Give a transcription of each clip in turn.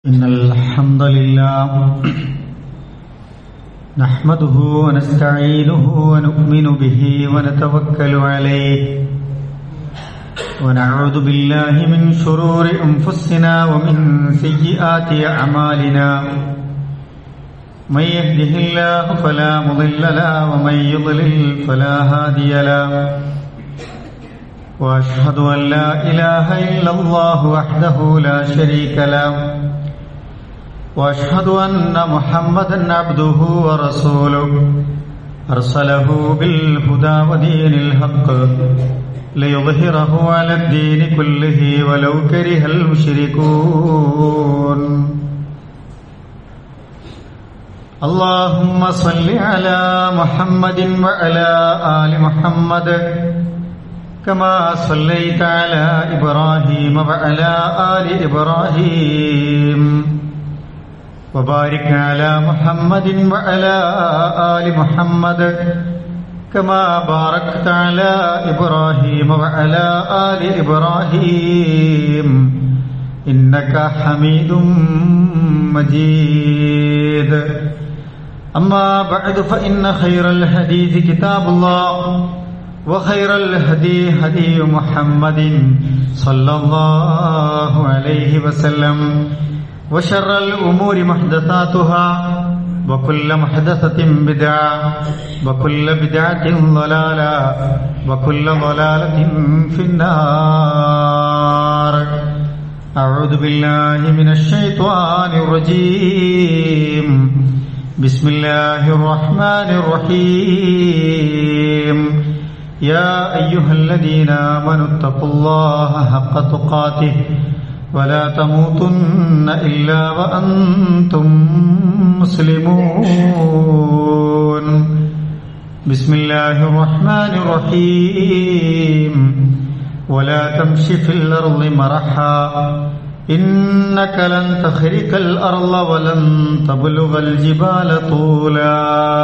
إن الحمد لله نحمده ونستعينه ونؤمن به ونتوكل عليه ونعوذ بالله من شرور أنفسنا ومن سيئات أعمالنا من يهده الله فلا مضل له ومن يضلل فلا هادي له واشهد ان لا اله الا الله وحده لا شريك له واشهد ان محمدا عبده ورسوله ارسله بالهدى ودين الحق ليظهره على الدين كله ولو كره المشركون اللهم صل على محمد وعلى ال محمد كما صليت على إبراهيم وعلى آل إبراهيم وبارك على محمد وعلى آل محمد كما باركت على إبراهيم وعلى آل إبراهيم إنك حميد مجيد أما بعد فإن خير الحديث كتاب الله وخير الهدي هدي محمد صلى الله عليه وسلم وشر الأمور محدثاتها وكل محدثة بدعة وكل بدعة ضلالة وكل ضلالة في النار أعوذ بالله من الشيطان الرجيم بسم الله الرحمن الرحيم يا أيها الذين آمنوا اتقوا الله حق تقاته ولا تموتن إلا وأنتم مسلمون بسم الله الرحمن الرحيم ولا تمش في الأرض مرحا إنك لن تخرق الأرض ولن تبلغ الجبال طولا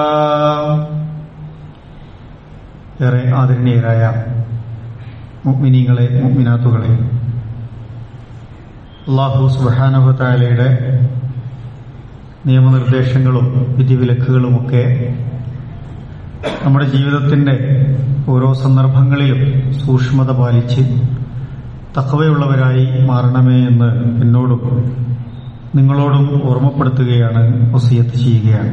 ഏറെ ആദരണീയരായ മുഗ്മിനീങ്ങളെ മുഗ്മിനാത്തുകളെ അള്ളാഹു സുബാനുഭത്തായാലയുടെ നിയമനിർദ്ദേശങ്ങളും വിധിവിലക്കുകളുമൊക്കെ നമ്മുടെ ജീവിതത്തിന്റെ ഓരോ സന്ദർഭങ്ങളിലും സൂക്ഷ്മത പാലിച്ച് തക്കവയുള്ളവരായി മാറണമേ എന്ന് എന്നോടും നിങ്ങളോടും ഓർമ്മപ്പെടുത്തുകയാണ് വസിയത്ത് ചെയ്യുകയാണ്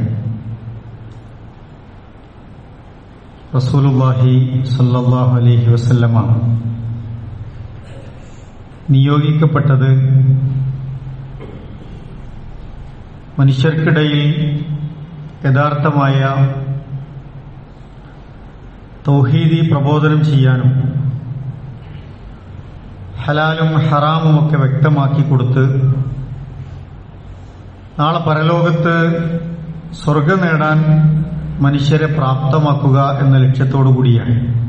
റസൂലുല്ലാഹി സല്ലാഹു അലൈഹി വസല്ലമ നിയോഗിക്കപ്പെട്ടത് മനുഷ്യർക്കിടയിൽ യഥാർത്ഥമായ തൗഹീദി പ്രബോധനം ചെയ്യാനും ഹലാലും ഹറാമുമൊക്കെ വ്യക്തമാക്കി കൊടുത്ത് നാളെ പരലോകത്ത് സ്വർഗം നേടാൻ മനുഷ്യരെ പ്രാപ്തമാക്കുക എന്ന ലക്ഷ്യത്തോടു കൂടിയാണ്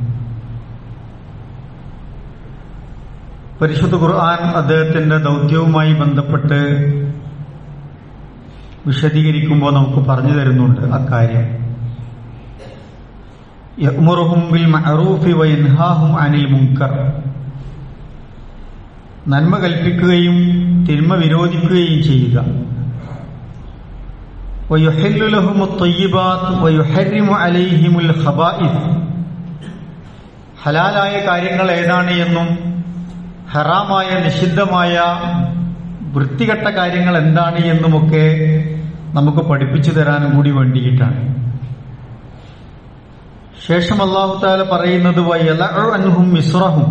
പരിശുദ്ധ ഖുർആൻ അദ്ദേഹത്തിന്റെ ദൗത്യവുമായി ബന്ധപ്പെട്ട് വിശദീകരിക്കുമ്പോൾ നമുക്ക് പറഞ്ഞു തരുന്നുണ്ട് അക്കാര്യം യഅ്മുറുഹും ബിൽ മഅറൂഫി വയൻഹാഹും അനിൽ മുൻകർ നന്മ കൽപ്പിക്കുകയും തിന്മ വിരോധിക്കുകയും ചെയ്യുക ويحل لهم الطيبات ويحرم عليهم الخبائث ഹലാലായ കാര്യങ്ങൾ ഏതാണ് എന്നും ഹറാമായ നിഷിദ്ധമായ വൃത്തികെട്ട കാര്യങ്ങൾ എന്താണ് എന്നുമൊക്കെ നമുക്ക് പഠിപ്പിച്ചു തരാനും കൂടി വേണ്ടിയിട്ടാണ് ശേഷം അള്ളാഹു താല പറയുന്നത് അൻഹും മിസ്രഹും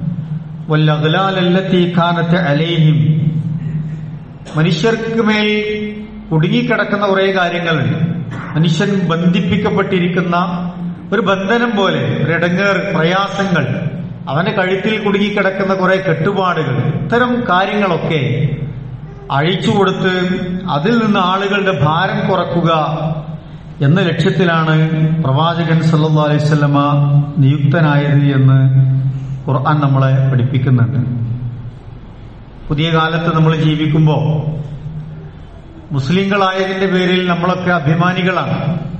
വല്ലി ഖാനത്തെ അലേഹിം മനുഷ്യർക്ക് മേൽ കുടുങ്ങിക്കിടക്കുന്ന കുറെ കാര്യങ്ങളുണ്ട് മനുഷ്യൻ ബന്ധിപ്പിക്കപ്പെട്ടിരിക്കുന്ന ഒരു ബന്ധനം പോലെ ഒരിടങ്ങേർ പ്രയാസങ്ങൾ അവന്റെ കഴുത്തിൽ കുടുങ്ങിക്കിടക്കുന്ന കുറെ കെട്ടുപാടുകൾ ഇത്തരം കാര്യങ്ങളൊക്കെ അഴിച്ചുകൊടുത്ത് അതിൽ നിന്ന് ആളുകളുടെ ഭാരം കുറക്കുക എന്ന ലക്ഷ്യത്തിലാണ് പ്രവാചകൻ സല്ലാ അലൈവല്ലമ നിയുക്തനായത് എന്ന് ഖുർആൻ നമ്മളെ പഠിപ്പിക്കുന്നുണ്ട് പുതിയ കാലത്ത് നമ്മൾ ജീവിക്കുമ്പോൾ മുസ്ലിങ്ങളായതിന്റെ പേരിൽ നമ്മളൊക്കെ അഭിമാനികളാണ്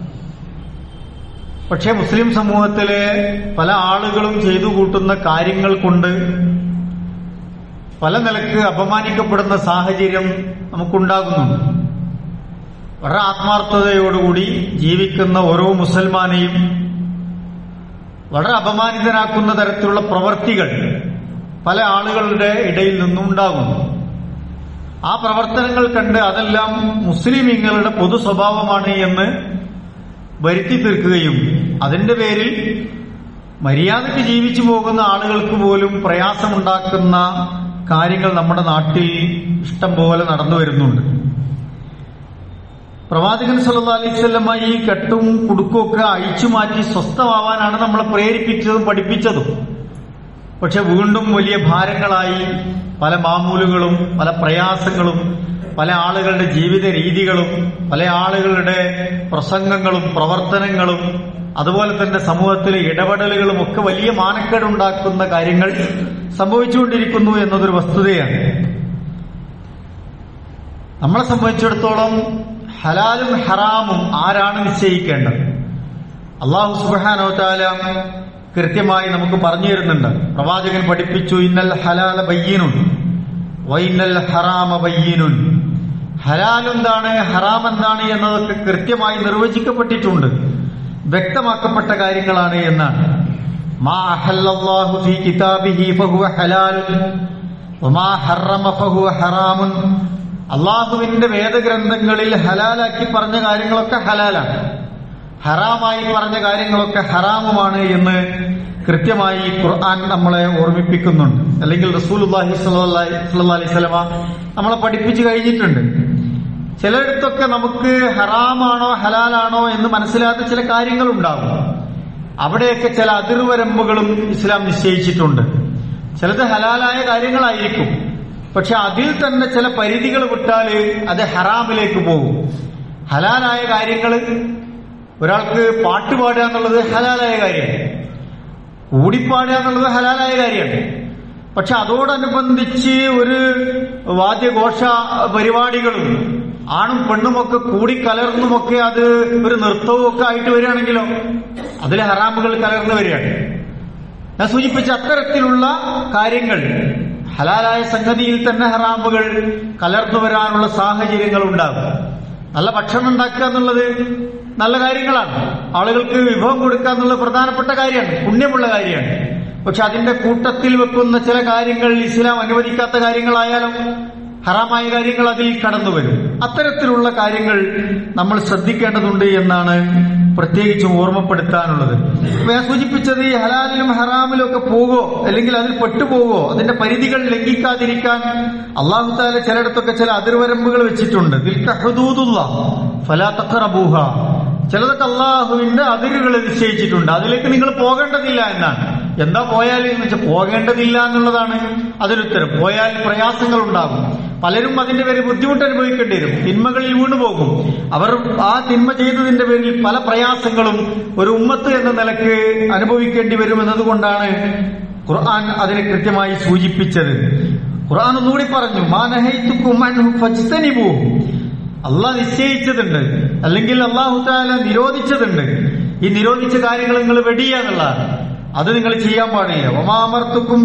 പക്ഷേ മുസ്ലിം സമൂഹത്തിലെ പല ആളുകളും ചെയ്തു കൂട്ടുന്ന കാര്യങ്ങൾ കൊണ്ട് പല നിലക്ക് അപമാനിക്കപ്പെടുന്ന സാഹചര്യം നമുക്കുണ്ടാകുന്നുണ്ട് വളരെ ആത്മാർത്ഥതയോടുകൂടി ജീവിക്കുന്ന ഓരോ മുസൽമാനെയും വളരെ അപമാനിതനാക്കുന്ന തരത്തിലുള്ള പ്രവർത്തികൾ പല ആളുകളുടെ ഇടയിൽ നിന്നും ഉണ്ടാകുന്നു ആ പ്രവർത്തനങ്ങൾ കണ്ട് അതെല്ലാം മുസ്ലിമീങ്ങളുടെ പൊതു സ്വഭാവമാണ് എന്ന് വരുത്തി തീർക്കുകയും അതിന്റെ പേരിൽ മര്യാദയ്ക്ക് ജീവിച്ചു പോകുന്ന ആളുകൾക്ക് പോലും പ്രയാസമുണ്ടാക്കുന്ന കാര്യങ്ങൾ നമ്മുടെ നാട്ടിൽ ഇഷ്ടം പോലെ നടന്നു വരുന്നുണ്ട് പ്രവാചകൻ സല്ലാ അലൈവല്ലമ്മ ഈ കെട്ടും കുടുക്കും ഒക്കെ അഴിച്ചു മാറ്റി സ്വസ്ഥമാവാനാണ് നമ്മളെ പ്രേരിപ്പിച്ചതും പഠിപ്പിച്ചതും പക്ഷെ വീണ്ടും വലിയ ഭാരങ്ങളായി പല മാമൂലുകളും പല പ്രയാസങ്ങളും പല ആളുകളുടെ ജീവിത രീതികളും പല ആളുകളുടെ പ്രസംഗങ്ങളും പ്രവർത്തനങ്ങളും അതുപോലെ തന്നെ സമൂഹത്തിലെ ഇടപെടലുകളും ഒക്കെ വലിയ മാനക്കേടുണ്ടാക്കുന്ന കാര്യങ്ങൾ സംഭവിച്ചുകൊണ്ടിരിക്കുന്നു എന്നതൊരു വസ്തുതയാണ് നമ്മളെ സംബന്ധിച്ചിടത്തോളം ഹലാലും ഹറാമും ആരാണ് നിശ്ചയിക്കേണ്ടത് അള്ളാഹു സുബാനോ താല കൃത്യമായി നമുക്ക് പറഞ്ഞു തരുന്നുണ്ട് പ്രവാചകൻ പഠിപ്പിച്ചു ഇന്നൽ ഹലാല ബയ്യനുൻ വൈനൽ ഹറാമ ബയ്യനുൻ ഹലാൽ എന്താണ് ഹറാം എന്താണ് എന്നതൊക്കെ കൃത്യമായി നിർവചിക്കപ്പെട്ടിട്ടുണ്ട് വ്യക്തമാക്കപ്പെട്ട കാര്യങ്ങളാണ് എന്നാണ് മാ അഹല്ലല്ലാഹു ഫീ കിതാബിഹി ഫഹുവ ഹലാലുൻ വമാ ഹറമ ഫഹുവ ഹറാമുൻ അള്ളാഹുവിന്റെ വേദഗ്രന്ഥങ്ങളിൽ ഹലാലാക്കി പറഞ്ഞ കാര്യങ്ങളൊക്കെ ഹലാലാണ് ഹറാമായി പറഞ്ഞ കാര്യങ്ങളൊക്കെ ഹറാമുമാണ് എന്ന് കൃത്യമായി ഖുർആൻ നമ്മളെ ഓർമ്മിപ്പിക്കുന്നുണ്ട് അല്ലെങ്കിൽ റസൂലുല്ലാഹി സ്വല്ലല്ലാഹി അലൈഹി സ്വലമ നമ്മളെ പഠിപ്പിച്ചു കഴിഞ്ഞിട്ടുണ്ട് ചിലയിടത്തൊക്കെ നമുക്ക് ഹറാമാണോ ഹലാലാണോ എന്ന് മനസ്സിലാത്ത ചില കാര്യങ്ങളുണ്ടാകും അവിടെയൊക്കെ ചില അതിർവരമ്പുകളും ഇസ്ലാം നിശ്ചയിച്ചിട്ടുണ്ട് ചിലത് ഹലാലായ കാര്യങ്ങളായിരിക്കും പക്ഷെ അതിൽ തന്നെ ചില പരിധികൾ വിട്ടാല് അത് ഹറാമിലേക്ക് പോകും ഹലാലായ കാര്യങ്ങൾ ഒരാൾക്ക് പാട്ട് പാടുക എന്നുള്ളത് ഹലാലായ കാര്യമാണ് കൂടിപ്പാടുക എന്നുള്ളത് ഹലാലായ കാര്യമാണ് പക്ഷെ അതോടനുബന്ധിച്ച് ഒരു വാദ്യഘോഷ പരിപാടികളും ആണും പെണ്ണുമൊക്കെ കൂടിക്കലർന്നുമൊക്കെ അത് ഒരു നൃത്തവും ഒക്കെ ആയിട്ട് വരികയാണെങ്കിലോ അതിൽ ഹറാമുകൾ കലർന്നു വരികയാണ് ഞാൻ സൂചിപ്പിച്ച അത്തരത്തിലുള്ള കാര്യങ്ങൾ ഹലാലായ സംഗതിയിൽ തന്നെ ഹറാമുകൾ കലർന്നു വരാനുള്ള സാഹചര്യങ്ങൾ ഉണ്ടാകും നല്ല ഭക്ഷണം ഉണ്ടാക്കുക എന്നുള്ളത് നല്ല കാര്യങ്ങളാണ് ആളുകൾക്ക് വിഭവം കൊടുക്കുക എന്നുള്ളത് പ്രധാനപ്പെട്ട കാര്യമാണ് പുണ്യമുള്ള കാര്യമാണ് പക്ഷെ അതിന്റെ കൂട്ടത്തിൽ വെക്കുന്ന ചില കാര്യങ്ങൾ ഇസ്ലാം അനുവദിക്കാത്ത കാര്യങ്ങളായാലും ഹറാമായ കാര്യങ്ങൾ അതിൽ കടന്നു വരും അത്തരത്തിലുള്ള കാര്യങ്ങൾ നമ്മൾ ശ്രദ്ധിക്കേണ്ടതുണ്ട് എന്നാണ് പ്രത്യേകിച്ചും ഓർമ്മപ്പെടുത്താനുള്ളത് അപ്പൊ ഞാൻ സൂചിപ്പിച്ചത് ഈ ഹലാലിലും ഹറാമിലും ഒക്കെ പോകോ അല്ലെങ്കിൽ അതിൽ പെട്ടുപോകോ അതിന്റെ പരിധികൾ ലംഘിക്കാതിരിക്കാൻ അള്ളാഹു താല ചിലയിടത്തൊക്കെ ചില അതിർവരമ്പുകൾ വെച്ചിട്ടുണ്ട് ഫലാത്തറബൂഹ ചിലതൊക്കെ അള്ളാഹുവിന്റെ അതിരുകൾ നിശ്ചയിച്ചിട്ടുണ്ട് അതിലേക്ക് നിങ്ങൾ പോകേണ്ടതില്ല എന്നാണ് എന്താ പോയാൽ എന്ന് വെച്ചാൽ പോകേണ്ടതില്ല എന്നുള്ളതാണ് അതിനുത്തരം പോയാൽ പ്രയാസങ്ങൾ ഉണ്ടാകും പലരും അതിന്റെ പേരിൽ ബുദ്ധിമുട്ട് അനുഭവിക്കേണ്ടി വരും തിന്മകളിൽ വീണുപോകും അവർ ആ തിന്മ ചെയ്തതിന്റെ പേരിൽ പല പ്രയാസങ്ങളും ഒരു ഉമ്മത്ത് എന്ന നിലക്ക് അനുഭവിക്കേണ്ടി വരും എന്നതുകൊണ്ടാണ് ഖുർആൻ അതിനെ കൃത്യമായി സൂചിപ്പിച്ചത് ഖുർആൻ ഒന്നുകൂടി പറഞ്ഞു മാനഹൈത്തുക്കുമനിപൂ അള്ളാഹ് നിശ്ചയിച്ചതുണ്ട് അല്ലെങ്കിൽ അള്ളാഹു താല നിരോധിച്ചതുണ്ട് ഈ നിരോധിച്ച കാര്യങ്ങൾ നിങ്ങൾ വെടിയ എന്നുള്ളതാണ് അത് നിങ്ങൾ ചെയ്യാൻ പാടില്ല ഒമാമർത്തുക്കും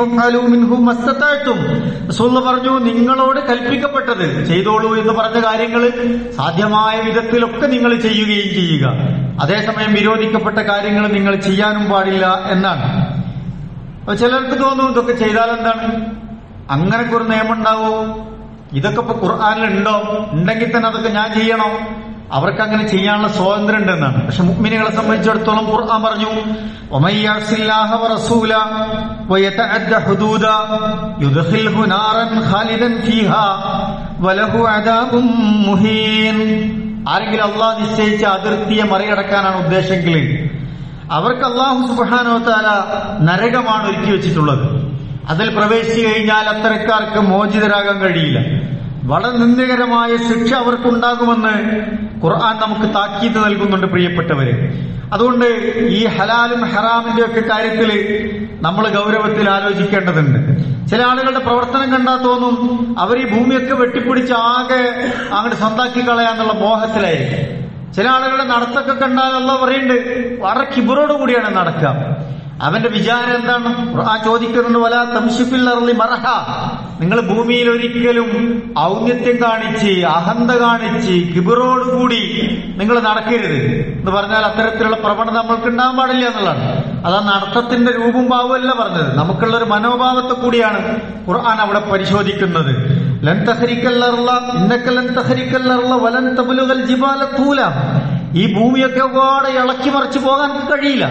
പറഞ്ഞു നിങ്ങളോട് കൽപ്പിക്കപ്പെട്ടത് ചെയ്തോളൂ എന്ന് പറഞ്ഞ കാര്യങ്ങൾ സാധ്യമായ വിധത്തിലൊക്കെ നിങ്ങൾ ചെയ്യുകയും ചെയ്യുക അതേസമയം വിരോധിക്കപ്പെട്ട കാര്യങ്ങൾ നിങ്ങൾ ചെയ്യാനും പാടില്ല എന്നാണ് അപ്പൊ ചിലർക്ക് തോന്നും ഇതൊക്കെ ചെയ്താൽ എന്താണ് അങ്ങനൊക്കെ ഒരു നിയമം ഉണ്ടാവോ ഇതൊക്കെ ഇപ്പൊ ഖുർആാനിൽ ഉണ്ടോ ഉണ്ടെങ്കിൽ തന്നെ അതൊക്കെ ഞാൻ ചെയ്യണോ അവർക്ക് അങ്ങനെ ചെയ്യാനുള്ള സ്വാതന്ത്ര്യം ഉണ്ടെന്നാണ് പക്ഷെ മുക്മിനികളെ സംബന്ധിച്ചിടത്തോളം ഖുർആൻ പറഞ്ഞു ഒമയ്യാസില്ലാഹ വറസൂല വയതഅദ്ദ ഹുദൂദ യുദ്ഖിൽഹു നാറൻ ഖാലിദൻ ഫീഹാ വലഹു അദാബും മുഹീൻ ആരെങ്കിലും അള്ളാഹ് നിശ്ചയിച്ച അതിർത്തിയെ മറികടക്കാനാണ് ഉദ്ദേശമെങ്കിൽ അവർക്ക് അള്ളാഹു സുബ്ഹാനഹു വതആല നരകമാണ് ഒരുക്കി വെച്ചിട്ടുള്ളത് അതിൽ പ്രവേശിച്ചു കഴിഞ്ഞാൽ അത്തരക്കാർക്ക് മോചിതരാകാൻ കഴിയില്ല വളരെ നിന്ദകരമായ ശിക്ഷ അവർക്കുണ്ടാകുമെന്ന് ഖുർആൻ നമുക്ക് താക്കീത് നൽകുന്നുണ്ട് പ്രിയപ്പെട്ടവരെ അതുകൊണ്ട് ഈ ഹലാലും ഹറാമിന്റെ ഒക്കെ കാര്യത്തിൽ നമ്മൾ ഗൗരവത്തിൽ ആലോചിക്കേണ്ടതുണ്ട് ചില ആളുകളുടെ പ്രവർത്തനം കണ്ടാൽ തോന്നും അവർ ഈ ഭൂമിയൊക്കെ വെട്ടിപ്പിടിച്ച് ആകെ അങ്ങോട്ട് സ്വന്താക്കി കളയാന്നുള്ള മോഹത്തിലായിരിക്കും ചില ആളുകളുടെ നടത്തൊക്കെ കണ്ടാൽ അല്ല പറയുന്നുണ്ട് വളരെ കിബറോട് കൂടിയാണ് നടക്കുക അവന്റെ വിചാരം എന്താണ് ആ ചോദിക്കുന്നുണ്ട് വല തംഷിഫിൽ അർളി മറഹ നിങ്ങൾ ഭൂമിയിൽ ഒരിക്കലും ഔന്നത്യം കാണിച്ച് അഹന്ത കാണിച്ച് കിബിറോടുകൂടി നിങ്ങൾ നടക്കരുത് എന്ന് പറഞ്ഞാൽ അത്തരത്തിലുള്ള പ്രവണത നമ്മൾക്ക് ഉണ്ടാകാൻ പാടില്ല എന്നുള്ളതാണ് അതാ നടത്തത്തിന്റെ രൂപം ഭാവമല്ല പറഞ്ഞത് നമുക്കുള്ള ഒരു മനോഭാവത്തെ കൂടിയാണ് ഖുർആൻ അവിടെ പരിശോധിക്കുന്നത് ലൻ തഹരിക്കല്ലർല ഇന്നക്ക ലൻ തഹരിക്കല്ലർല വലൻ തബുലുകൽ ജിബാല തൂല ഈ ഭൂമിയൊക്കെ ഒരുപാട് ഇളക്കി മറിച്ച് പോകാൻ കഴിയില്ല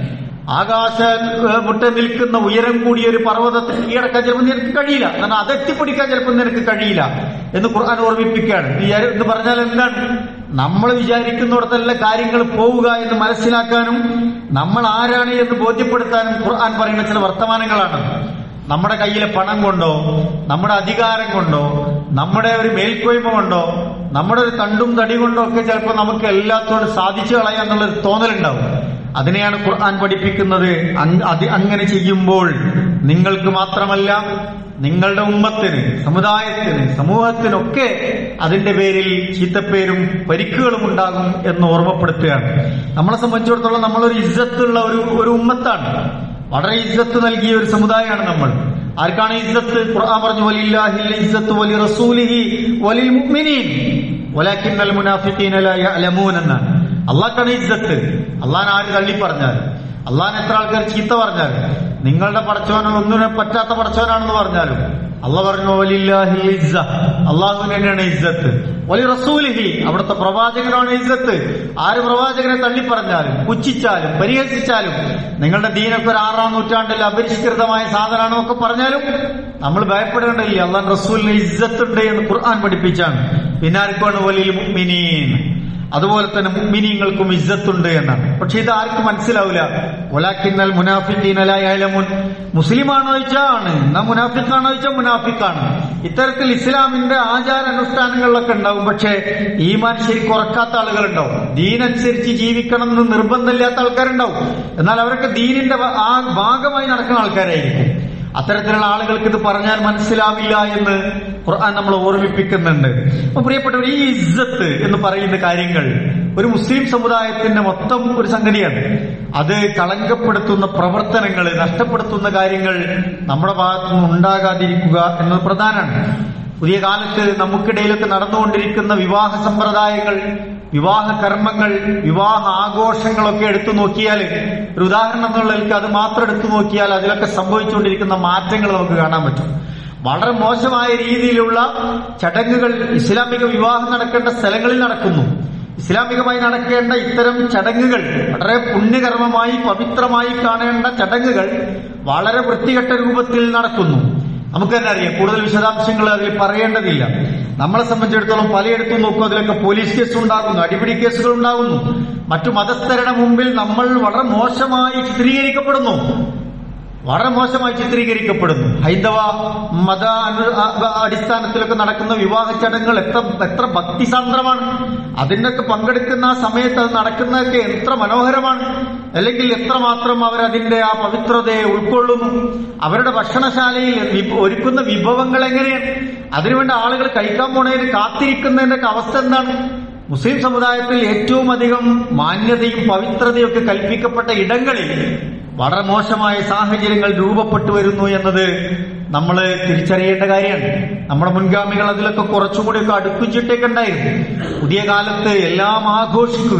ആകാശ ഏഹ്, മുട്ട നിൽക്കുന്ന ഉയരം കൂടിയ ഒരു പർവ്വതത്തെ കീഴടക്കാൻ ചിലപ്പോൾ നിനക്ക് കഴിയില്ല കാരണം അതെത്തിപ്പിടിക്കാൻ ചിലപ്പോൾ നിനക്ക് കഴിയില്ല എന്ന് ഖുർആൻ ഓർമ്മിപ്പിക്കുകയാണ് ഈ അര- എന്ന് പറഞ്ഞാൽ എന്താണ് നമ്മൾ വിചാരിക്കുന്നിടത്തല്ല കാര്യങ്ങൾ പോവുക എന്ന് മനസ്സിലാക്കാനും നമ്മൾ ആരാണ് എന്ന് ബോധ്യപ്പെടുത്താനും ഖുർആൻ പറയുന്ന ചില വർത്തമാനങ്ങളാണ് നമ്മുടെ കയ്യിലെ പണം കൊണ്ടോ നമ്മുടെ അധികാരം കൊണ്ടോ നമ്മുടെ ഒരു മേൽക്കോയ്മ കൊണ്ടോ നമ്മുടെ ഒരു തണ്ടും തടി കൊണ്ടോ ഒക്കെ ചിലപ്പോൾ നമുക്ക് എല്ലാത്തോടും സാധിച്ചു കളയാന്നുള്ളൊരു തോന്നലുണ്ടാവും അതിനെയാണ് ഖുർആൻ പഠിപ്പിക്കുന്നത് അങ്- അത് അങ്ങനെ ചെയ്യുമ്പോൾ നിങ്ങൾക്ക് മാത്രമല്ല നിങ്ങളുടെ ഉമ്മത്തിന് സമുദായത്തിന് സമൂഹത്തിനൊക്കെ അതിന്റെ പേരിൽ ചീത്തപ്പേരും പരിക്കുകളും ഉണ്ടാകും എന്ന് ഓർമ്മപ്പെടുത്തുകയാണ് നമ്മളെ സംബന്ധിച്ചിടത്തോളം നമ്മളൊരു ഇജ്ജത്തുള്ള ഒരു ഒരു ഉമ്മത്താണ് വളരെ ഇജ്ജത്ത് നൽകിയ ഒരു സമുദായമാണ് നമ്മൾ ആർക്കാണ് ഇജ്ജത്ത് ഖുർആൻ പറഞ്ഞു വലില്ലാഹിൽ ഇജ്ജത്ത് വലി റസൂലിഹി വലിൽ മുഅ്മിനീൻ വലാകിന്നൽ മുനാഫിഖീന ലാ യഅലമൂൻ എന്നാണ് അള്ളാഹ്ക്കാണ് ഇജ്ജത്ത് അള്ളാഹൻ ആര് തള്ളി പറഞ്ഞാൽ അള്ളാഹൻ എത്ര ആൾക്കാർ ചീത്ത പറഞ്ഞാൽ നിങ്ങളുടെ പടച്ചവനോ ഒന്നിനെ പറ്റാത്ത പടച്ചവനാണെന്ന് പറഞ്ഞാലും അള്ള പറഞ്ഞു വലില്ലാഹിൽ ഇജ്ജ അള്ളാഹുവിന് തന്നെയാണ് ഇജ്ജത്ത് വലി റസൂലിഹി അവിടുത്തെ പ്രവാചകനാണ് ഇജ്ജത്ത് ആര് പ്രവാചകനെ തള്ളി പറഞ്ഞാലും പുച്ഛിച്ചാലും പരിഹസിച്ചാലും നിങ്ങളുടെ ദീനൊക്കെ ഒരു ആറാം നൂറ്റാണ്ടിൽ അപരിഷ്കൃതമായ സാധനമാണെന്നൊക്കെ പറഞ്ഞാലും നമ്മൾ ഭയപ്പെടേണ്ടതില്ല അള്ളാഹ് റസൂലിന് ഇജ്ജത്തുണ്ട് എന്ന് ഖുർആൻ പഠിപ്പിച്ചാണ് പിന്നെ ആർക്കാണ് വലിയ മുഅ്മിനീൻ അതുപോലെ തന്നെ മുഅ്മിനീങ്ങൾക്കും ഇജ്ജത്തുണ്ട് എന്നാണ് പക്ഷെ ഇത് ആർക്കും മനസ്സിലാവില്ല ഒലാക്കിന്നൽ മുനാഫിഖീനലായാലമുൻ മുസ്ലിമാണോ ചോദിച്ചാൽ ആണ് എന്നാ മുനാഫിക്കാണോ ചോദിച്ചാൽ മുനാഫിക്കാണ് ഇത്തരത്തിൽ ഇസ്ലാമിന്റെ ആചാര അനുഷ്ഠാനങ്ങളിലൊക്കെ ഉണ്ടാവും പക്ഷേ ഈമാൻ ശരി കുറക്കാത്ത ആളുകളുണ്ടാവും ദീനനുസരിച്ച് ജീവിക്കണം എന്ന് നിർബന്ധമില്ലാത്ത ആൾക്കാരുണ്ടാവും എന്നാൽ അവരൊക്കെ ദീനിന്റെ ഭ- ആ ഭാഗമായി നടക്കുന്ന ആൾക്കാരായിരിക്കും അത്തരത്തിലുള്ള ആളുകൾക്ക് ഇത് പറഞ്ഞാൽ മനസ്സിലാവില്ല എന്ന് ഖുർആൻ നമ്മൾ ഓർമ്മിപ്പിക്കുന്നുണ്ട് അപ്പൊ പ്രിയപ്പെട്ടവർ ഈ ഇസ്സത്ത് എന്ന് പറയുന്ന കാര്യങ്ങൾ ഒരു മുസ്ലിം സമുദായത്തിന്റെ മൊത്തം ഒരു സംഗതിയാണ് അത് കളങ്കപ്പെടുത്തുന്ന പ്രവർത്തനങ്ങൾ നഷ്ടപ്പെടുത്തുന്ന കാര്യങ്ങൾ നമ്മുടെ ഭാഗത്തുനിന്ന് ഉണ്ടാകാതിരിക്കുക എന്നത് പ്രധാനമാണ് പുതിയ കാലത്ത് നമുക്കിടയിലൊക്കെ നടന്നുകൊണ്ടിരിക്കുന്ന വിവാഹ സമ്പ്രദായങ്ങൾ വിവാഹ കർമ്മങ്ങൾ വിവാഹ ആഘോഷങ്ങളൊക്കെ എടുത്തു നോക്കിയാൽ ഒരു ഉദാഹരണം എന്നുള്ളതിൽ അത് മാത്രം എടുത്തു നോക്കിയാൽ അതിലൊക്കെ സംഭവിച്ചുകൊണ്ടിരിക്കുന്ന മാറ്റങ്ങൾ നമുക്ക് കാണാൻ പറ്റും വളരെ മോശമായ രീതിയിലുള്ള ചടങ്ങുകൾ ഇസ്ലാമിക വിവാഹം നടക്കേണ്ട സ്ഥലങ്ങളിൽ നടക്കുന്നു ഇസ്ലാമികമായി നടക്കേണ്ട ഇത്തരം ചടങ്ങുകൾ വളരെ പുണ്യകർമ്മമായി പവിത്രമായി കാണേണ്ട ചടങ്ങുകൾ വളരെ വൃത്തികെട്ട രൂപത്തിൽ നടക്കുന്നു നമുക്ക് തന്നെ അറിയാം കൂടുതൽ വിശദാംശങ്ങൾ അതിൽ പറയേണ്ടതില്ല നമ്മളെ സംബന്ധിച്ചിടത്തോളം പലയിടത്തും നോക്കും അതിലൊക്കെ പോലീസ് കേസ് ഉണ്ടാകുന്നു അടിപിടി കേസുകൾ ഉണ്ടാകുന്നു മറ്റു മതസ്ഥരുടെ മുമ്പിൽ നമ്മൾ വളരെ മോശമായി ചിത്രീകരിക്കപ്പെടുന്നു വളരെ മോശമായി ചിത്രീകരിക്കപ്പെടുന്നു ഹൈന്ദവ മത അനു- അ- അ- അടിസ്ഥാനത്തിലൊക്കെ നടക്കുന്ന വിവാഹ ചടങ്ങുകൾ എത്ര എത്ര ഭക്തിസാന്ദ്രമാണ് അതിനൊക്കെ പങ്കെടുക്കുന്ന ആ സമയത്ത് അത് നടക്കുന്നതൊക്കെ എത്ര മനോഹരമാണ് അല്ലെങ്കിൽ എത്രമാത്രം അവരതിന്റെ ആ പവിത്രതയെ ഉൾക്കൊള്ളുന്നു അവരുടെ ഭക്ഷണശാലയിൽ വിഭ- ഒരുക്കുന്ന വിഭവങ്ങൾ എങ്ങനെയാണ് അതിനുവേണ്ടി ആളുകൾ കഴിക്കാൻ പോണതിന് കാത്തിരിക്കുന്നതിന്റെ ഒക്കെ അവസ്ഥ എന്താണ് മുസ്ലിം സമുദായത്തിൽ ഏറ്റവും അധികം മാന്യതയും പവിത്രതയും ഒക്കെ കൽപ്പിക്കപ്പെട്ട ഇടങ്ങളിൽ വളരെ മോശമായ സാഹചര്യങ്ങൾ രൂപപ്പെട്ടു വരുന്നു എന്നത് നമ്മൾ തിരിച്ചറിയേണ്ട കാര്യമാണ് നമ്മുടെ മുൻഗാമികൾ അതിലൊക്കെ കുറച്ചുകൂടിയൊക്കെ അടുക്കും ചിട്ടയൊക്കെ ഉണ്ടായിരുന്നു പുതിയ കാലത്ത് എല്ലാം ആഘോഷിക്കുക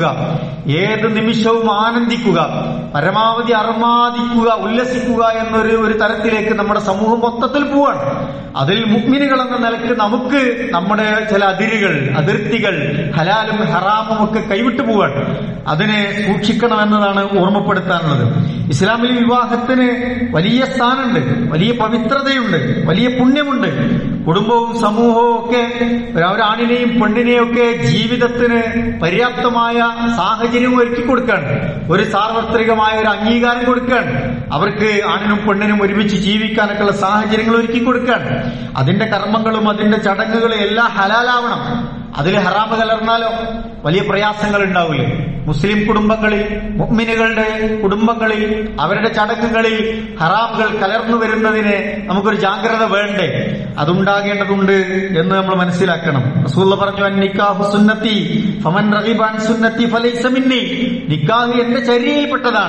ഏത് നിമിഷവും ആനന്ദിക്കുക പരമാവധി അർമാദിക്കുക ഉല്ലസിക്കുക എന്നൊരു ഒരു തരത്തിലേക്ക് നമ്മുടെ സമൂഹം മൊത്തത്തിൽ പോവാണ് അതിൽ മുഗ്മിനുകൾ എന്ന നിലയ്ക്ക് നമുക്ക് നമ്മുടെ ചില അതിരുകൾ അതിർത്തികൾ ഹലാലും ഹറാമും ഒക്കെ കൈവിട്ടു പോവാണ് അതിനെ സൂക്ഷിക്കണം എന്നതാണ് ഓർമ്മപ്പെടുത്താനുള്ളത് ഇസ്ലാമിൽ വിവാഹത്തിന് വലിയ സ്ഥാനമുണ്ട് വലിയ പവിത്രതയുണ്ട് വലിയ പുണ്യമുണ്ട് കുടുംബവും സമൂഹവും ഒക്കെ ഒരാണിനെയും പെണ്ണിനെയും ഒക്കെ ജീവിതത്തിന് പര്യാപ്തമായ സാഹചര്യം ഒരുക്കി കൊടുക്കാണ് ഒരു സാർവത്രികമായ ഒരു അംഗീകാരം കൊടുക്കാണ് അവർക്ക് ആണിനും പെണ്ണിനും ഒരുമിച്ച് ജീവിക്കാനൊക്കെ ഉള്ള സാഹചര്യങ്ങൾ ഒരുക്കി കൊടുക്കാണ് അതിന്റെ കർമ്മങ്ങളും അതിന്റെ ചടങ്ങുകളും എല്ലാം ഹലാലാവണം അതിൽ ഹറാമ് കലർന്നാലോ വലിയ പ്രയാസങ്ങൾ ഉണ്ടാവില്ലേ മുസ്ലിം കുടുംബങ്ങളിൽ മുഅ്മിനുകളുടെ കുടുംബങ്ങളിൽ അവരുടെ ചടങ്ങുകളിൽ ഹറാമുകൾ കലർന്നു വരുന്നതിന് നമുക്കൊരു ജാഗ്രത വേണ്ടേ അതുണ്ടാകേണ്ടതുണ്ട് എന്ന് നമ്മൾ മനസ്സിലാക്കണം റസൂള്ള പറഞ്ഞു "അൻ നിക്കാഹു സുന്നത്തി ഫമൻ റഗിബ അൻ സുന്നത്തി ഫലൈസ മിന്നി നിക്കാഹ് എന്റെ ചര്യയിൽപ്പെട്ടതാണ്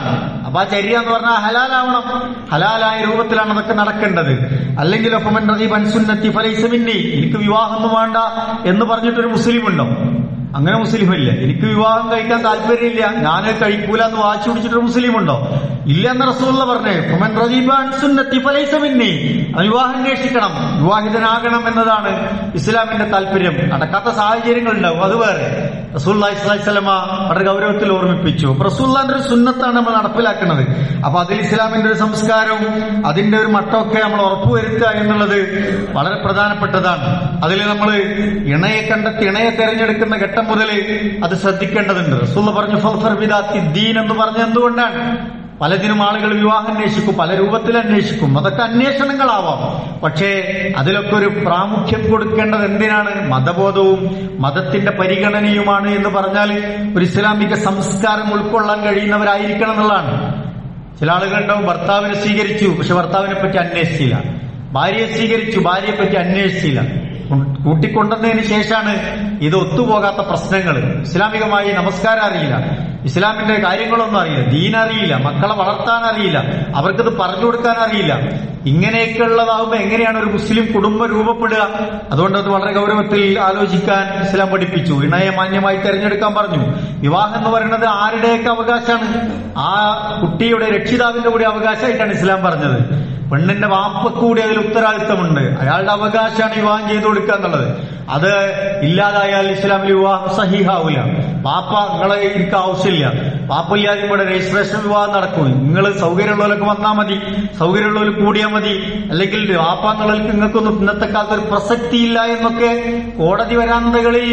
അപ്പൊ ആ ചര്യ എന്ന് പറഞ്ഞാൽ ഹലാലാവണം ഹലാലായ രൂപത്തിലാണ് അതൊക്കെ നടക്കേണ്ടത് അല്ലെങ്കിൽ ഒപ്പമൻ റജീബ് അൻസുന്നത്തി ഫലൈസമിന്നി എനിക്ക് വിവാഹമൊന്നും വേണ്ട എന്ന് പറഞ്ഞിട്ടൊരു മുസ്ലിം ഉണ്ടോ അങ്ങനെ മുസ്ലിം ഇല്ല എനിക്ക് വിവാഹം കഴിക്കാൻ താല്പര്യമില്ല ഞാൻ കഴിക്കൂല എന്ന് വാശി പിടിച്ചിട്ടൊരു മുസ്ലിം ഉണ്ടോ ഇല്ല എന്ന് റസൂള്ള പറഞ്ഞേ ഒപ്പമൻ റജീബ് അൻസുന്നത്തി ഫലൈസമിന്നി വിവാഹം അന്വേഷിക്കണം വിവാഹിതനാകണം എന്നതാണ് ഇസ്ലാമിന്റെ താല്പര്യം നടക്കാത്ത സാഹചര്യങ്ങൾ ഉണ്ടാവും അത് വേറെ റസൂല്ലാ ഇസ്ലാസ്ലമ വളരെ ഗൗരവത്തിൽ ഓർമ്മിപ്പിച്ചു അപ്പൊ റസൂല്ലാന്റെ ഒരു സുന്നത്താണ് നമ്മൾ നടപ്പിലാക്കുന്നത് അപ്പൊ അതിൽ ഇസ്ലാമിന്റെ ഒരു സംസ്കാരവും അതിന്റെ ഒരു മട്ടമൊക്കെ നമ്മൾ ഉറപ്പുവരുത്തുക എന്നുള്ളത് വളരെ പ്രധാനപ്പെട്ടതാണ് അതിൽ നമ്മൾ ഇണയെ കണ്ടെത്തി ഇണയെ തെരഞ്ഞെടുക്കുന്ന ഘട്ടം മുതൽ അത് ശ്രദ്ധിക്കേണ്ടതുണ്ട് റസൂള്ള പറഞ്ഞു ഫൽഫർ ബിദാത്തി ദീൻ എന്ന് പറഞ്ഞ എന്തുകൊണ്ടാണ് പലതിനും ആളുകൾ വിവാഹം അന്വേഷിക്കും പല രൂപത്തിൽ അന്വേഷിക്കും അതൊക്കെ അന്വേഷണങ്ങളാവാം പക്ഷേ അതിലൊക്കെ ഒരു പ്രാമുഖ്യം കൊടുക്കേണ്ടത് എന്തിനാണ് മതബോധവും മതത്തിന്റെ പരിഗണനയുമാണ് എന്ന് പറഞ്ഞാൽ ഒരു ഇസ്ലാമിക സംസ്കാരം ഉൾക്കൊള്ളാൻ കഴിയുന്നവരായിരിക്കണം എന്നുള്ളതാണ് ചില ആളുകളുണ്ടാവും ഭർത്താവിനെ സ്വീകരിച്ചു പക്ഷെ ഭർത്താവിനെ പറ്റി അന്വേഷിച്ചില്ല ഭാര്യയെ സ്വീകരിച്ചു ഭാര്യയെ പറ്റി അന്വേഷിച്ചില്ല കൂട്ടിക്കൊണ്ടുവന്നതിന് ശേഷമാണ് ഇത് ഒത്തുപോകാത്ത പ്രശ്നങ്ങൾ ഇസ്ലാമികമായി നമസ്കാരം അറിയില്ല ഇസ്ലാമിന്റെ കാര്യങ്ങളൊന്നും അറിയില്ല ദീൻ അറിയില്ല മക്കളെ വളർത്താൻ അറിയില്ല അവർക്കത് പറഞ്ഞു കൊടുക്കാൻ അറിയില്ല ഇങ്ങനെയൊക്കെ ഉള്ളതാകുമ്പോൾ എങ്ങനെയാണ് ഒരു മുസ്ലിം കുടുംബം രൂപപ്പെടുക അതുകൊണ്ട് അത് വളരെ ഗൗരവത്തിൽ ആലോചിക്കാൻ ഇസ്ലാം പഠിപ്പിച്ചു ഇണയെ മാന്യമായി തെരഞ്ഞെടുക്കാൻ പറഞ്ഞു വിവാഹം എന്ന് പറയുന്നത് ആരുടെയൊക്കെ അവകാശമാണ് ആ കുട്ടിയുടെ രക്ഷിതാവിന്റെ കൂടി അവകാശമായിട്ടാണ് ഇസ്ലാം പറഞ്ഞത് പെണ്ണിന്റെ വാപ്പക്ക് കൂടി അതിൽ ഉത്തരവാദിത്തമുണ്ട് അയാളുടെ അവകാശമാണ് വിവാഹം ചെയ്തു കൊടുക്കുക എന്നുള്ളത് അത് ഇല്ലാതായാൽ ഇസ്ലാമിൽ വിവാഹം സഹിഹാവൂല പാപ്പ നിങ്ങളെ എനിക്ക് ആവശ്യമില്ല പാപ്പ ഇല്ലാതെ ഇവിടെ രജിസ്ട്രേഷൻ വിവാഹം നടക്കും നിങ്ങൾ സൗകര്യമുള്ളവരൊക്കെ വന്നാൽ മതി സൗകര്യമുള്ളവർ കൂടിയാൽ മതി അല്ലെങ്കിൽ പാപ്പ എന്നുള്ളവർക്ക് നിങ്ങൾക്കൊന്നും ഇന്നത്തെ കാലത്ത് ഒരു പ്രസക്തി ഇല്ല എന്നൊക്കെ കോടതി വരാന്തകളിൽ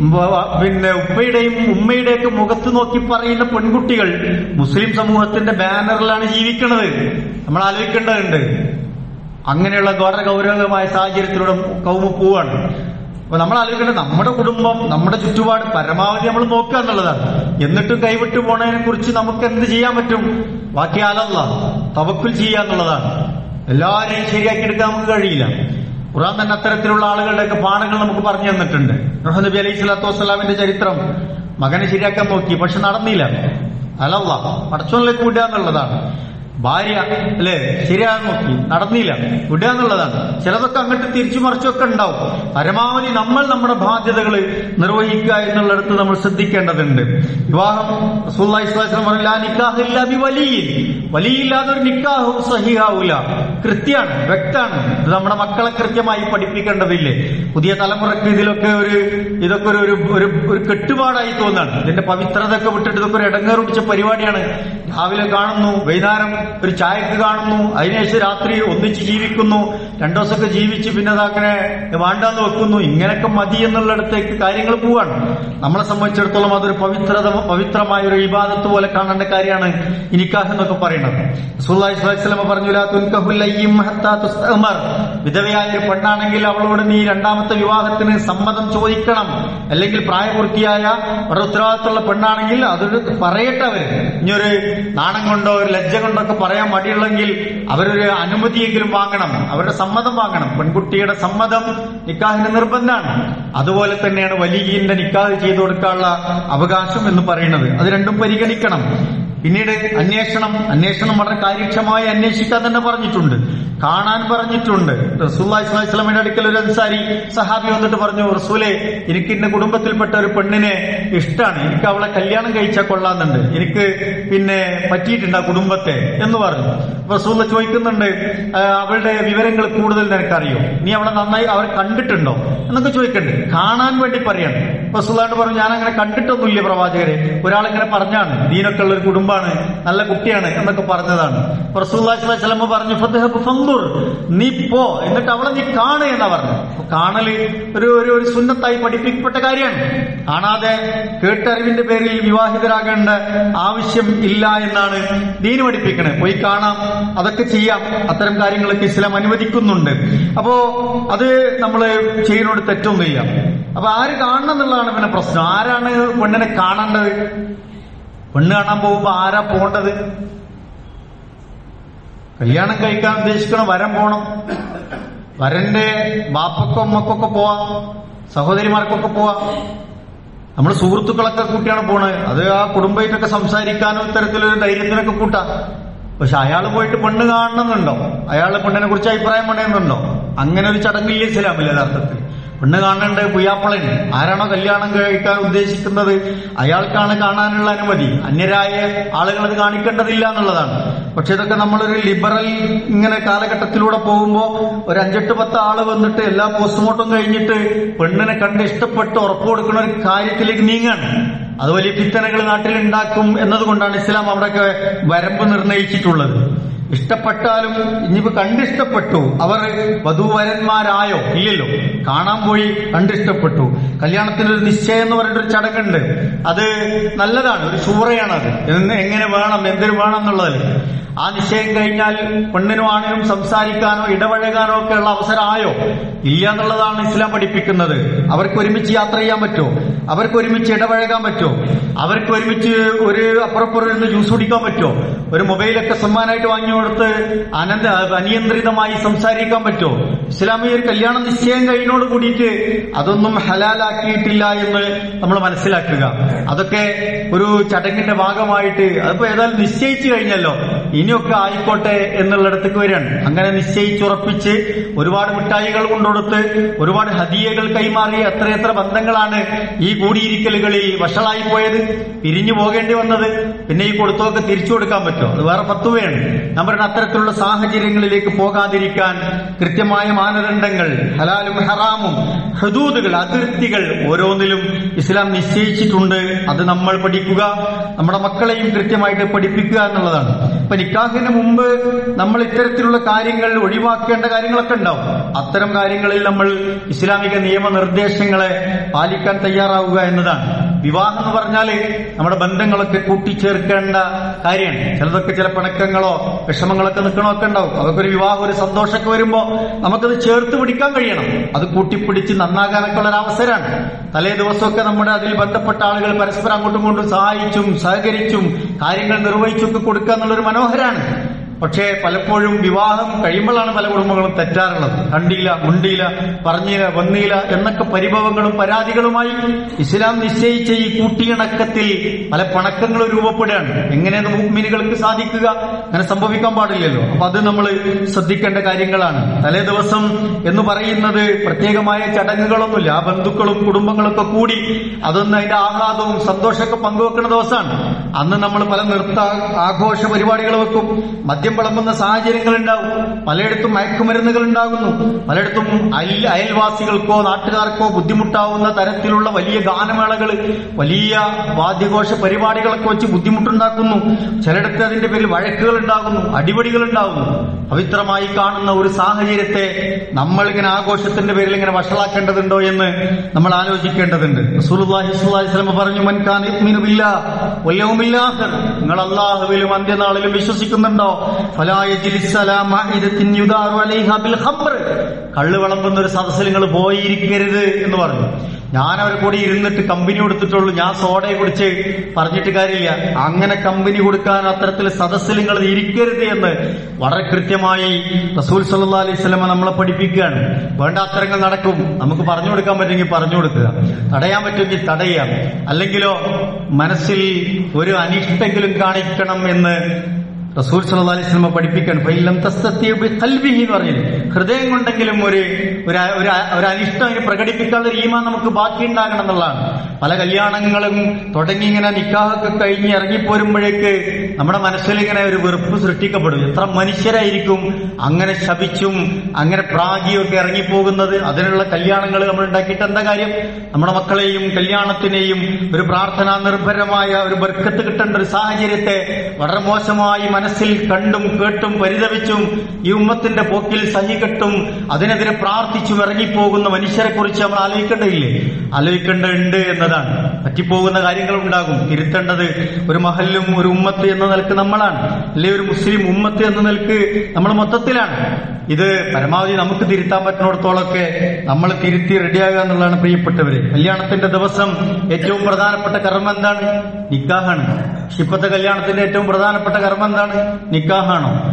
പിന്നെ ഉപ്പയുടെയും ഉമ്മയുടെയൊക്കെ മുഖത്ത് നോക്കി പറയുന്ന പെൺകുട്ടികൾ മുസ്ലിം സമൂഹത്തിന്റെ ബാനറിലാണ് ജീവിക്കുന്നത് നമ്മൾ ആലോചിക്കേണ്ടതുണ്ട് അങ്ങനെയുള്ള വളരെ ഗൗരവമായ സാഹചര്യത്തിലൂടെ കൗമ പോവാണ് അപ്പൊ നമ്മൾ ആലോചിക്കേണ്ടത് നമ്മുടെ കുടുംബം നമ്മുടെ ചുറ്റുപാട് പരമാവധി നമ്മൾ നോക്കുക എന്നുള്ളതാണ് എന്നിട്ടും കൈവിട്ടു പോണതിനെ കുറിച്ച് നമുക്ക് എന്ത് ചെയ്യാൻ പറ്റും ബാക്കി ആലല്ല തവക്കുൽ ചെയ്യുക എന്നുള്ളതാണ് എല്ലാവരെയും ശരിയാക്കി എടുക്കാൻ നമുക്ക് കഴിയില്ല ഖുറാൻ തന്നെ അത്തരത്തിലുള്ള ആളുകളുടെയൊക്കെ പാഠങ്ങൾ നമുക്ക് പറഞ്ഞു തന്നിട്ടുണ്ട് നൂഹ് നബി അലൈഹി സ്വലാത്തു വസ്സലാമിന്റെ ചരിത്രം മകനെ ശരിയാക്കാൻ നോക്കി പക്ഷെ നടന്നില്ല അലല്ല പടച്ചോനിലേക്ക് വിടുക എന്നുള്ളതാണ് ഭാര്യ അല്ലേ ശരിയാകാൻ നോക്കി നടന്നില്ല വിടുക എന്നുള്ളതാണ് ചിലതൊക്കെ അങ്ങോട്ട് തിരിച്ചു മറിച്ചൊക്കെ ഉണ്ടാവും പരമാവധി നമ്മൾ നമ്മുടെ ബാധ്യതകൾ നിർവഹിക്കുക എന്നുള്ളിടത്ത് നമ്മൾ ശ്രദ്ധിക്കേണ്ടതുണ്ട് വിവാഹം വലിയില്ലാതെ ഒരു നിക്കാഹും സഹിഹാവൂല കൃത്യാണ് വ്യക്താണ് ഇത് നമ്മുടെ മക്കളെ കൃത്യമായി പഠിപ്പിക്കേണ്ടതില്ലേ പുതിയ തലമുറക്ക് ഇതിലൊക്കെ ഒരു ഇതൊക്കെ ഒരു ഒരു ഒരു ഒരു കെട്ടുപാടായി തോന്നാണ് ഇതിന്റെ പവിത്രത ഒക്കെ വിട്ടിട്ട് ഇതൊക്കെ ഒരു ഇടങ്ങേറ് പിടിച്ച പരിപാടിയാണ് രാവിലെ കാണുന്നു വൈകുന്നേരം ഒരു ചായക്ക് കാണുന്നു അതിനുശേഷം രാത്രി ഒന്നിച്ച് ജീവിക്കുന്നു രണ്ടു ദിവസമൊക്കെ ജീവിച്ച് പിന്നെ അതങ്ങനെ വേണ്ടാന്ന് വെക്കുന്നു ഇങ്ങനെയൊക്കെ മതി എന്നുള്ളിടത്തേക്ക് കാര്യങ്ങൾ പോവാണ് നമ്മളെ സംബന്ധിച്ചിടത്തോളം അതൊരു പവിത്രത പവിത്രമായ ഒരു ഇബാദത്ത് പോലെ കാണേണ്ട കാര്യമാണ് ഇനിക്കാഹ് എന്നൊക്കെ പറയുന്നത് സുല്ലാഹി സ്വലമ പറഞ്ഞു "ലാ തുൻകഹുൽ അയ്യിം ഹത്താ തുസ്തഅമർ." വിധവയായ ഒരു പെണ്ണാണെങ്കിൽ അവളോട് നീ രണ്ടാമത്തെ വിവാഹത്തിന് സമ്മതം ചോദിക്കണം അല്ലെങ്കിൽ പ്രായപൂർത്തിയായ വളരെ ഉത്തരവാദിത്തമുള്ള പെണ്ണാണെങ്കിൽ അതൊരു പറയട്ടെ അവര് ഇനി ഒരു നാണം കൊണ്ടോ ഒരു ലജ്ജ കൊണ്ടോ ഒക്കെ പറയാൻ മടിയുള്ളെങ്കിൽ അവരൊരു അനുമതിയെങ്കിലും വാങ്ങണം അവരുടെ സമ്മതം വാങ്ങണം പെൺകുട്ടിയുടെ സമ്മതം നിക്കാഹിന് നിർബന്ധമാണ് അതുപോലെ തന്നെയാണ് വലിയന്റെ നിക്കാഹ് ചെയ്തു കൊടുക്കാനുള്ള അവകാശം എന്ന് പറയുന്നത് അത് രണ്ടും പരിഗണിക്കണം പിന്നീട് അന്വേഷണം അന്വേഷണം വളരെ കാര്യക്ഷമമായി അന്വേഷിക്കാൻ തന്നെ പറഞ്ഞിട്ടുണ്ട് കാണാൻ പറഞ്ഞിട്ടുണ്ട് റസൂല്ലാഹി സ്വല്ലല്ലാഹി അലൈഹി വസല്ലമയുടെ അടുക്കൽ ഒരു അൻസാരി സഹാബി വന്നിട്ട് പറഞ്ഞു റസൂലെ എനിക്ക് എന്റെ കുടുംബത്തിൽപ്പെട്ട ഒരു പെണ്ണിനെ ഇഷ്ടമാണ് എനിക്ക് അവളെ കല്യാണം കഴിച്ചാൽ കൊള്ളാന്നുണ്ട് എനിക്ക് പിന്നെ പറ്റിയിട്ടുണ്ട് ആ കുടുംബത്തെ എന്ന് പറഞ്ഞു അപ്പൊ റസൂല ചോദിക്കുന്നുണ്ട് "ആ, അവളുടെ വിവരങ്ങൾ കൂടുതൽ നിനക്കറിയോ നീ അവളെ നന്നായി അവരെ കണ്ടിട്ടുണ്ടോ എന്നൊക്കെ ചോദിക്കണ്ട് കാണാൻ വേണ്ടി പറയാണ് റസൂലാണ്ട് പറഞ്ഞു ഞാൻ അങ്ങനെ കണ്ടിട്ടൊന്നുമില്ല പ്രവാചകരെ ഒരാളിങ്ങനെ പറഞ്ഞാണ് ദീനൊക്കെ ഉള്ള ഒരു കുടുംബമാണ് നല്ല കുട്ടിയാണ് എന്നൊക്കെ പറഞ്ഞതാണ് റസൂല്ലാസ്ലമ പറഞ്ഞു "ഫദ്ഹബ് ഫൻദുർ." നീ പോ എന്നിട്ട് അവളെ നീ കാണ് എന്നാ പറഞ്ഞു അപ്പൊ കാണല് ഒരു ഒരു ഒരു സുന്നത്തായി പഠിപ്പിക്കപ്പെട്ട കാര്യമാണ് കാണാതെ കേട്ടറിവിന്റെ പേരിൽ വിവാഹിതരാകേണ്ട ആവശ്യം ഇല്ല എന്നാണ് ദീന് പഠിപ്പിക്കണത് പോയി കാണാം അതൊക്കെ ചെയ്യാം അത്തരം കാര്യങ്ങളൊക്കെ ഇസ്ലാം അനുവദിക്കുന്നുണ്ട് അപ്പോ അത് നമ്മൾ ചെയ്യുന്നോട് തെറ്റൊന്നുമില്ല അപ്പൊ ആര് കാണണം എന്നുള്ളതാണ് പിന്നെ പ്രശ്നം ആരാണ് പെണ്ണിനെ കാണേണ്ടത് പെണ്ണ് കാണാൻ പോകുമ്പോ ആരാ പോണ്ടത് കല്യാണം കഴിക്കാൻ ഉദ്ദേശിക്കണം വരൻ പോണം വരന്റെ ബാപ്പക്കും അമ്മക്കൊക്കെ പോവാം സഹോദരിമാർക്കൊക്കെ പോവാം നമ്മൾ സുഹൃത്തുക്കളൊക്കെ കൂട്ടിയാണ് പോണത് അത് ആ കുടുംബമായിട്ടൊക്കെ സംസാരിക്കാനോ ഇത്തരത്തിലൊരു ധൈര്യത്തിനൊക്കെ കൂട്ടാം പക്ഷെ അയാൾ പോയിട്ട് പെണ്ണ് കാണണമെന്നുണ്ടോ അയാൾ പെണ്ണിനെ കുറിച്ച് അഭിപ്രായം പറയുന്നുണ്ടോ അങ്ങനെ ഒരു ചടങ്ങില്ല ഇസ്ലാമില്ല യഥാർത്ഥത്തിൽ പെണ്ണ് കാണേണ്ട പുയ്യാപ്പളൻ ആരാണോ കല്യാണം കഴിക്കാൻ ഉദ്ദേശിക്കുന്നത് അയാൾക്കാണ് കാണാനുള്ള അനുമതി അന്യരായ ആളുകൾ അത് കാണിക്കേണ്ടതില്ല എന്നുള്ളതാണ് പക്ഷെ ഇതൊക്കെ നമ്മളൊരു ലിബറൽ ഇങ്ങനെ കാലഘട്ടത്തിലൂടെ പോകുമ്പോൾ ഒരു അഞ്ചെട്ട് പത്ത് ആള് വന്നിട്ട് എല്ലാ പോസ്റ്റ്മോർട്ടം കഴിഞ്ഞിട്ട് പെണ്ണിനെ കണ്ട് ഇഷ്ടപ്പെട്ട് ഉറപ്പ് കൊടുക്കുന്ന ഒരു കാര്യത്തിലേക്ക് നീങ്ങാണ് അത് വലിയ പിത്തനകൾ നാട്ടിൽ ഉണ്ടാക്കും എന്നതുകൊണ്ടാണ് ഇസ്ലാം അവിടെയൊക്കെ വരമ്പ് നിർണയിച്ചിട്ടുള്ളത് ഇഷ്ടപ്പെട്ടാലും ഇനിയിപ്പോ കണ്ടിഷ്ടപ്പെട്ടു അവർ വധൂവരന്മാരായോ ഇല്ലല്ലോ കാണാൻ പോയി കണ്ടിഷ്ടപ്പെട്ടു കല്യാണത്തിന് ഒരു നിശ്ചയം എന്ന് പറഞ്ഞിട്ടൊരു ചടങ്ങുണ്ട് അത് നല്ലതാണ് ഒരു ശൂറയാണ് അത് എന്ന് എങ്ങനെ വേണം എന്തിനു വേണം എന്നുള്ളതല്ലേ ആ നിശ്ചയം കഴിഞ്ഞാൽ പെണ്ണിനും ആണിനും സംസാരിക്കാനോ ഇടപഴകാനോ ഒക്കെ ഉള്ള അവസരമായോ ഇല്ല എന്നുള്ളതാണ് ഇസ്ലാം പഠിപ്പിക്കുന്നത് അവർക്ക് ഒരുമിച്ച് യാത്ര ചെയ്യാൻ പറ്റുമോ അവർക്ക് ഒരുമിച്ച് ഇടപഴകാൻ പറ്റുമോ അവർക്ക് ഒരുമിച്ച് ഒരു അപ്പുറപ്പുറം ഇരുന്ന് ജ്യൂസ് കുടിക്കാൻ പറ്റുമോ ഒരു മൊബൈലൊക്കെ സമ്മാനമായിട്ട് വാങ്ങി കൊടുത്ത് അനന്ത അനിയന്ത്രിതമായി സംസാരിക്കാൻ പറ്റുമോ ഇസ്ലാമിക ഒരു കല്യാണ നിശ്ചയം കഴിഞ്ഞോട് കൂടിയിട്ട് അതൊന്നും ഹലാലാക്കിയിട്ടില്ല എന്ന് നമ്മൾ മനസ്സിലാക്കുക അതൊക്കെ ഒരു ചടങ്ങിന്റെ ഭാഗമായിട്ട് അതിപ്പോ ഏതായാലും നിശ്ചയിച്ചു കഴിഞ്ഞല്ലോ ഇനിയൊക്കെ ആയിക്കോട്ടെ എന്നുള്ളിടത്തേക്ക് വരികയാണ് അങ്ങനെ നിശ്ചയിച്ചുറപ്പിച്ച് ഒരുപാട് മിഠായികൾ കൊണ്ടുകൊടുത്ത് ഒരുപാട് ഹദിയകൾ കൈമാറി എത്രയെത്ര ബന്ധങ്ങളാണ് ഈ കൂടിയിരിക്കലുകളിൽ വഷളായി പോയത് പിരിഞ്ഞു പോകേണ്ടി വന്നത് പിന്നെ ഈ കൊടുത്തൊക്കെ തിരിച്ചു കൊടുക്കാൻ പറ്റുമോ അത് വേറെ പത്തുവയാണ് ഞാൻ പറയുന്ന അത്തരത്തിലുള്ള സാഹചര്യങ്ങളിലേക്ക് പോകാതിരിക്കാൻ കൃത്യമായ മാനദണ്ഡങ്ങൾ ഹലാലും ഹറാമും ഹദൂദുകൾ അതിർത്തികൾ ഓരോന്നിലും ഇസ്ലാം നിശ്ചയിച്ചിട്ടുണ്ട് അത് നമ്മൾ പഠിക്കുക നമ്മുടെ മക്കളെയും കൃത്യമായിട്ട് പഠിപ്പിക്കുക എന്നുള്ളതാണ് ഇപ്പൊ നിക്കാഹിന് മുമ്പ് നമ്മൾ ഇത്തരത്തിലുള്ള കാര്യങ്ങൾ ഒഴിവാക്കേണ്ട കാര്യങ്ങളൊക്കെ ഉണ്ടാവും അത്തരം കാര്യങ്ങളിൽ നമ്മൾ ഇസ്ലാമിക നിയമനിർദ്ദേശങ്ങളെ പാലിക്കാൻ തയ്യാറാവുക എന്നതാണ് വിവാഹം എന്ന് പറഞ്ഞാല് നമ്മുടെ ബന്ധങ്ങളൊക്കെ കൂട്ടിച്ചേർക്കേണ്ട കാര്യമാണ് ചിലതൊക്കെ ചില പിണക്കങ്ങളോ വിഷമങ്ങളൊക്കെ നിൽക്കണമൊക്കെ ഉണ്ടാവും അതൊക്കെ ഒരു വിവാഹം ഒരു സന്തോഷമൊക്കെ വരുമ്പോ നമുക്കത് ചേർത്ത് പിടിക്കാൻ കഴിയണം അത് കൂട്ടിപ്പിടിച്ച് നന്നാകാനൊക്കെ ഉള്ള ഒരു അവസരമാണ് തലേ ദിവസമൊക്കെ നമ്മുടെ അതിൽ ബന്ധപ്പെട്ട ആളുകൾ പരസ്പരം അങ്ങോട്ടും ഇങ്ങോട്ടും സഹായിച്ചും സഹകരിച്ചും കാര്യങ്ങൾ നിർവഹിച്ചൊക്കെ കൊടുക്കുക എന്നുള്ളൊരു മനോഹരാണ് പക്ഷേ പലപ്പോഴും വിവാഹം കഴിയുമ്പോഴാണ് പല കുടുംബങ്ങളും തെറ്റാറുള്ളത് കണ്ടില്ല മുണ്ടിയില്ല പറഞ്ഞില്ല വന്നില്ല എന്നൊക്കെ പരിഭവങ്ങളും പരാതികളുമായി ഇസ്ലാം നിശ്ചയിച്ച ഈ കൂട്ടിയിണക്കത്തിൽ പല പണക്കങ്ങളും രൂപപ്പെടുകയാണ് എങ്ങനെയാണ് മുഗ്മിനുകൾക്ക് സാധിക്കുക അങ്ങനെ സംഭവിക്കാൻ പാടില്ലല്ലോ അപ്പൊ അത് നമ്മൾ ശ്രദ്ധിക്കേണ്ട കാര്യങ്ങളാണ് തലേ ദിവസം എന്ന് പറയുന്നത് പ്രത്യേകമായ ചടങ്ങുകളൊന്നുമില്ല ആ ബന്ധുക്കളും കുടുംബങ്ങളൊക്കെ കൂടി അതൊന്ന് അതിന്റെ ആഹ്ലാദവും സന്തോഷമൊക്കെ പങ്കുവെക്കുന്ന ദിവസമാണ് അന്ന് നമ്മൾ പല നൃത്ത ആഘോഷ പരിപാടികൾ വെക്കും മദ്യം വിളമ്പുന്ന സാഹചര്യങ്ങൾ ഉണ്ടാവും പലയിടത്തും മയക്കുമരുന്നുകൾ ഉണ്ടാകുന്നു പലയിടത്തും അയൽ അയൽവാസികൾക്കോ നാട്ടുകാർക്കോ ബുദ്ധിമുട്ടാവുന്ന തരത്തിലുള്ള വലിയ ഗാനമേളകൾ വലിയ വാദ്യഘോഷ പരിപാടികളൊക്കെ വെച്ച് ബുദ്ധിമുട്ടുണ്ടാക്കുന്നു ചിലയിടത്ത് അതിന്റെ പേരിൽ വഴക്കുകൾ ഉണ്ടാകുന്നു അടിപടികൾ ഉണ്ടാകുന്നു പവിത്രമായി കാണുന്ന ഒരു സാഹചര്യത്തെ നമ്മൾ ഇങ്ങനെ ആഘോഷത്തിന്റെ പേരിൽ ഇങ്ങനെ വഷളാക്കേണ്ടതുണ്ടോ എന്ന് നമ്മൾ ആലോചിക്കേണ്ടതുണ്ട് റസൂലുള്ളാഹി സ്വല്ലല്ലാഹി അലൈഹി വസല്ലം പറഞ്ഞു മൻ കാന യുഅ്മിനു ബില്ലാഹ് വൽ യൗമിൽ ആഖിർ നിങ്ങൾ അല്ലാഹുവിലും അന്ത്യനാളിലും വിശ്വസിക്കുന്നുണ്ടോ ഫലാ യജ്ലിസ് അലാ മാഇദത്തിൻ യുദാറു അലൈഹാ ബിൽ ഖംർ കള്ള് വിളമ്പുന്ന ഒരു സദസ്സിൽ നിങ്ങൾ പോയിരിക്കരുത് എന്ന് പറഞ്ഞു ഞാൻ അവരെ കൂടി ഇരുന്നിട്ട് കമ്പനി കൊടുത്തിട്ടുള്ളൂ ഞാൻ സോഡയെ കുടിച്ച് പറഞ്ഞിട്ട് കാര്യമില്ല അങ്ങനെ കമ്പനി കൊടുക്കാൻ അത്തരത്തിൽ സദസ്സിൽ നിങ്ങൾ ഇരിക്കരുത് എന്ന് വളരെ കൃത്യമായി റസൂൽ സല്ലാ അലൈഹി സ്വലമ നമ്മളെ പഠിപ്പിക്കുകയാണ് വേണ്ടാത്തരങ്ങൾ നടക്കും നമുക്ക് പറഞ്ഞു കൊടുക്കാൻ പറ്റുമെങ്കിൽ പറഞ്ഞു കൊടുക്കുക തടയാൻ പറ്റുമെങ്കിൽ തടയാം അല്ലെങ്കിലോ മനസ്സിൽ ഒരു അനിഷ്ടമെങ്കിലും കാണിക്കണം എന്ന് റസൂൽ സല്ലല്ലാഹു അലൈഹി വസല്ലം പഠിപ്പിക്കാൻ ഫൈലം തസ്തത്തിയ ബിഖൽബിഹി എന്ന് പറഞ്ഞത് ഹൃദയം കൊണ്ടെങ്കിലും ഒരു ഒരു ഒരു ഒരു അനിഷ്ടം അതിന് പ്രകടിപ്പിക്കാതെ ഒരു ഈമാൻ നമുക്ക് ബാക്കി ഉണ്ടാകണം എന്നുള്ളതാണ് പല കല്യാണങ്ങളും തുടങ്ങി ഇങ്ങനെ നിക്കാഹൊക്കെ കഴിഞ്ഞ് ഇറങ്ങിപ്പോരുമ്പോഴേക്ക് നമ്മുടെ മനസ്സിൽ ഇങ്ങനെ ഒരു വെറുപ്പ് സൃഷ്ടിക്കപ്പെടും എത്ര മനുഷ്യരായിരിക്കും അങ്ങനെ ശപിച്ചും അങ്ങനെ പ്രാഗിയൊക്കെ ഇറങ്ങിപ്പോകുന്നത് അതിനുള്ള കല്യാണങ്ങൾ നമ്മൾ ഉണ്ടാക്കിയിട്ട് എന്താ കാര്യം നമ്മുടെ മക്കളെയും കല്യാണത്തിനെയും ഒരു പ്രാർത്ഥനാ നിർഭരമായ ഒരു ബർക്കത്ത് കിട്ടേണ്ട ഒരു സാഹചര്യത്തെ വളരെ മോശമായി മനസ്സിൽ കണ്ടും കേട്ടും പരിതപിച്ചും ഈ ഉമ്മത്തിന്റെ പോക്കിൽ സഹികെട്ടും അതിനെതിരെ പ്രാർത്ഥിച്ചും ഇറങ്ങിപ്പോകുന്ന മനുഷ്യരെ കുറിച്ച് നമ്മൾ ആലോചിക്കേണ്ടതില്ലേ ആലോചിക്കേണ്ടതുണ്ട് എന്നതാണ് പറ്റിപ്പോകുന്ന കാര്യങ്ങൾ ഉണ്ടാകും തിരുത്തേണ്ടത് ഒരു മഹല്ലും ഒരു ഉമ്മത്ത് എന്ന നിലക്ക് നമ്മളാണ് അല്ലെ ഒരു മുസ്ലിം ഉമ്മത്ത് എന്ന നിലക്ക് നമ്മൾ മൊത്തത്തിലാണ് ഇത് പരമാവധി നമുക്ക് തിരുത്താൻ പറ്റുന്നിടത്തോളമൊക്കെ നമ്മൾ തിരുത്തി റെഡിയാകുക എന്നുള്ളതാണ് പ്രിയപ്പെട്ടവര് കല്യാണത്തിന്റെ ദിവസം ഏറ്റവും പ്രധാനപ്പെട്ട കർമ്മം എന്താണ് നിക്കാഹാണ് ഇപ്പത്തെ കല്യാണത്തിന്റെ ഏറ്റവും പ്രധാനപ്പെട്ട കർമ്മം എന്താണ് നിക്കാഹാണോ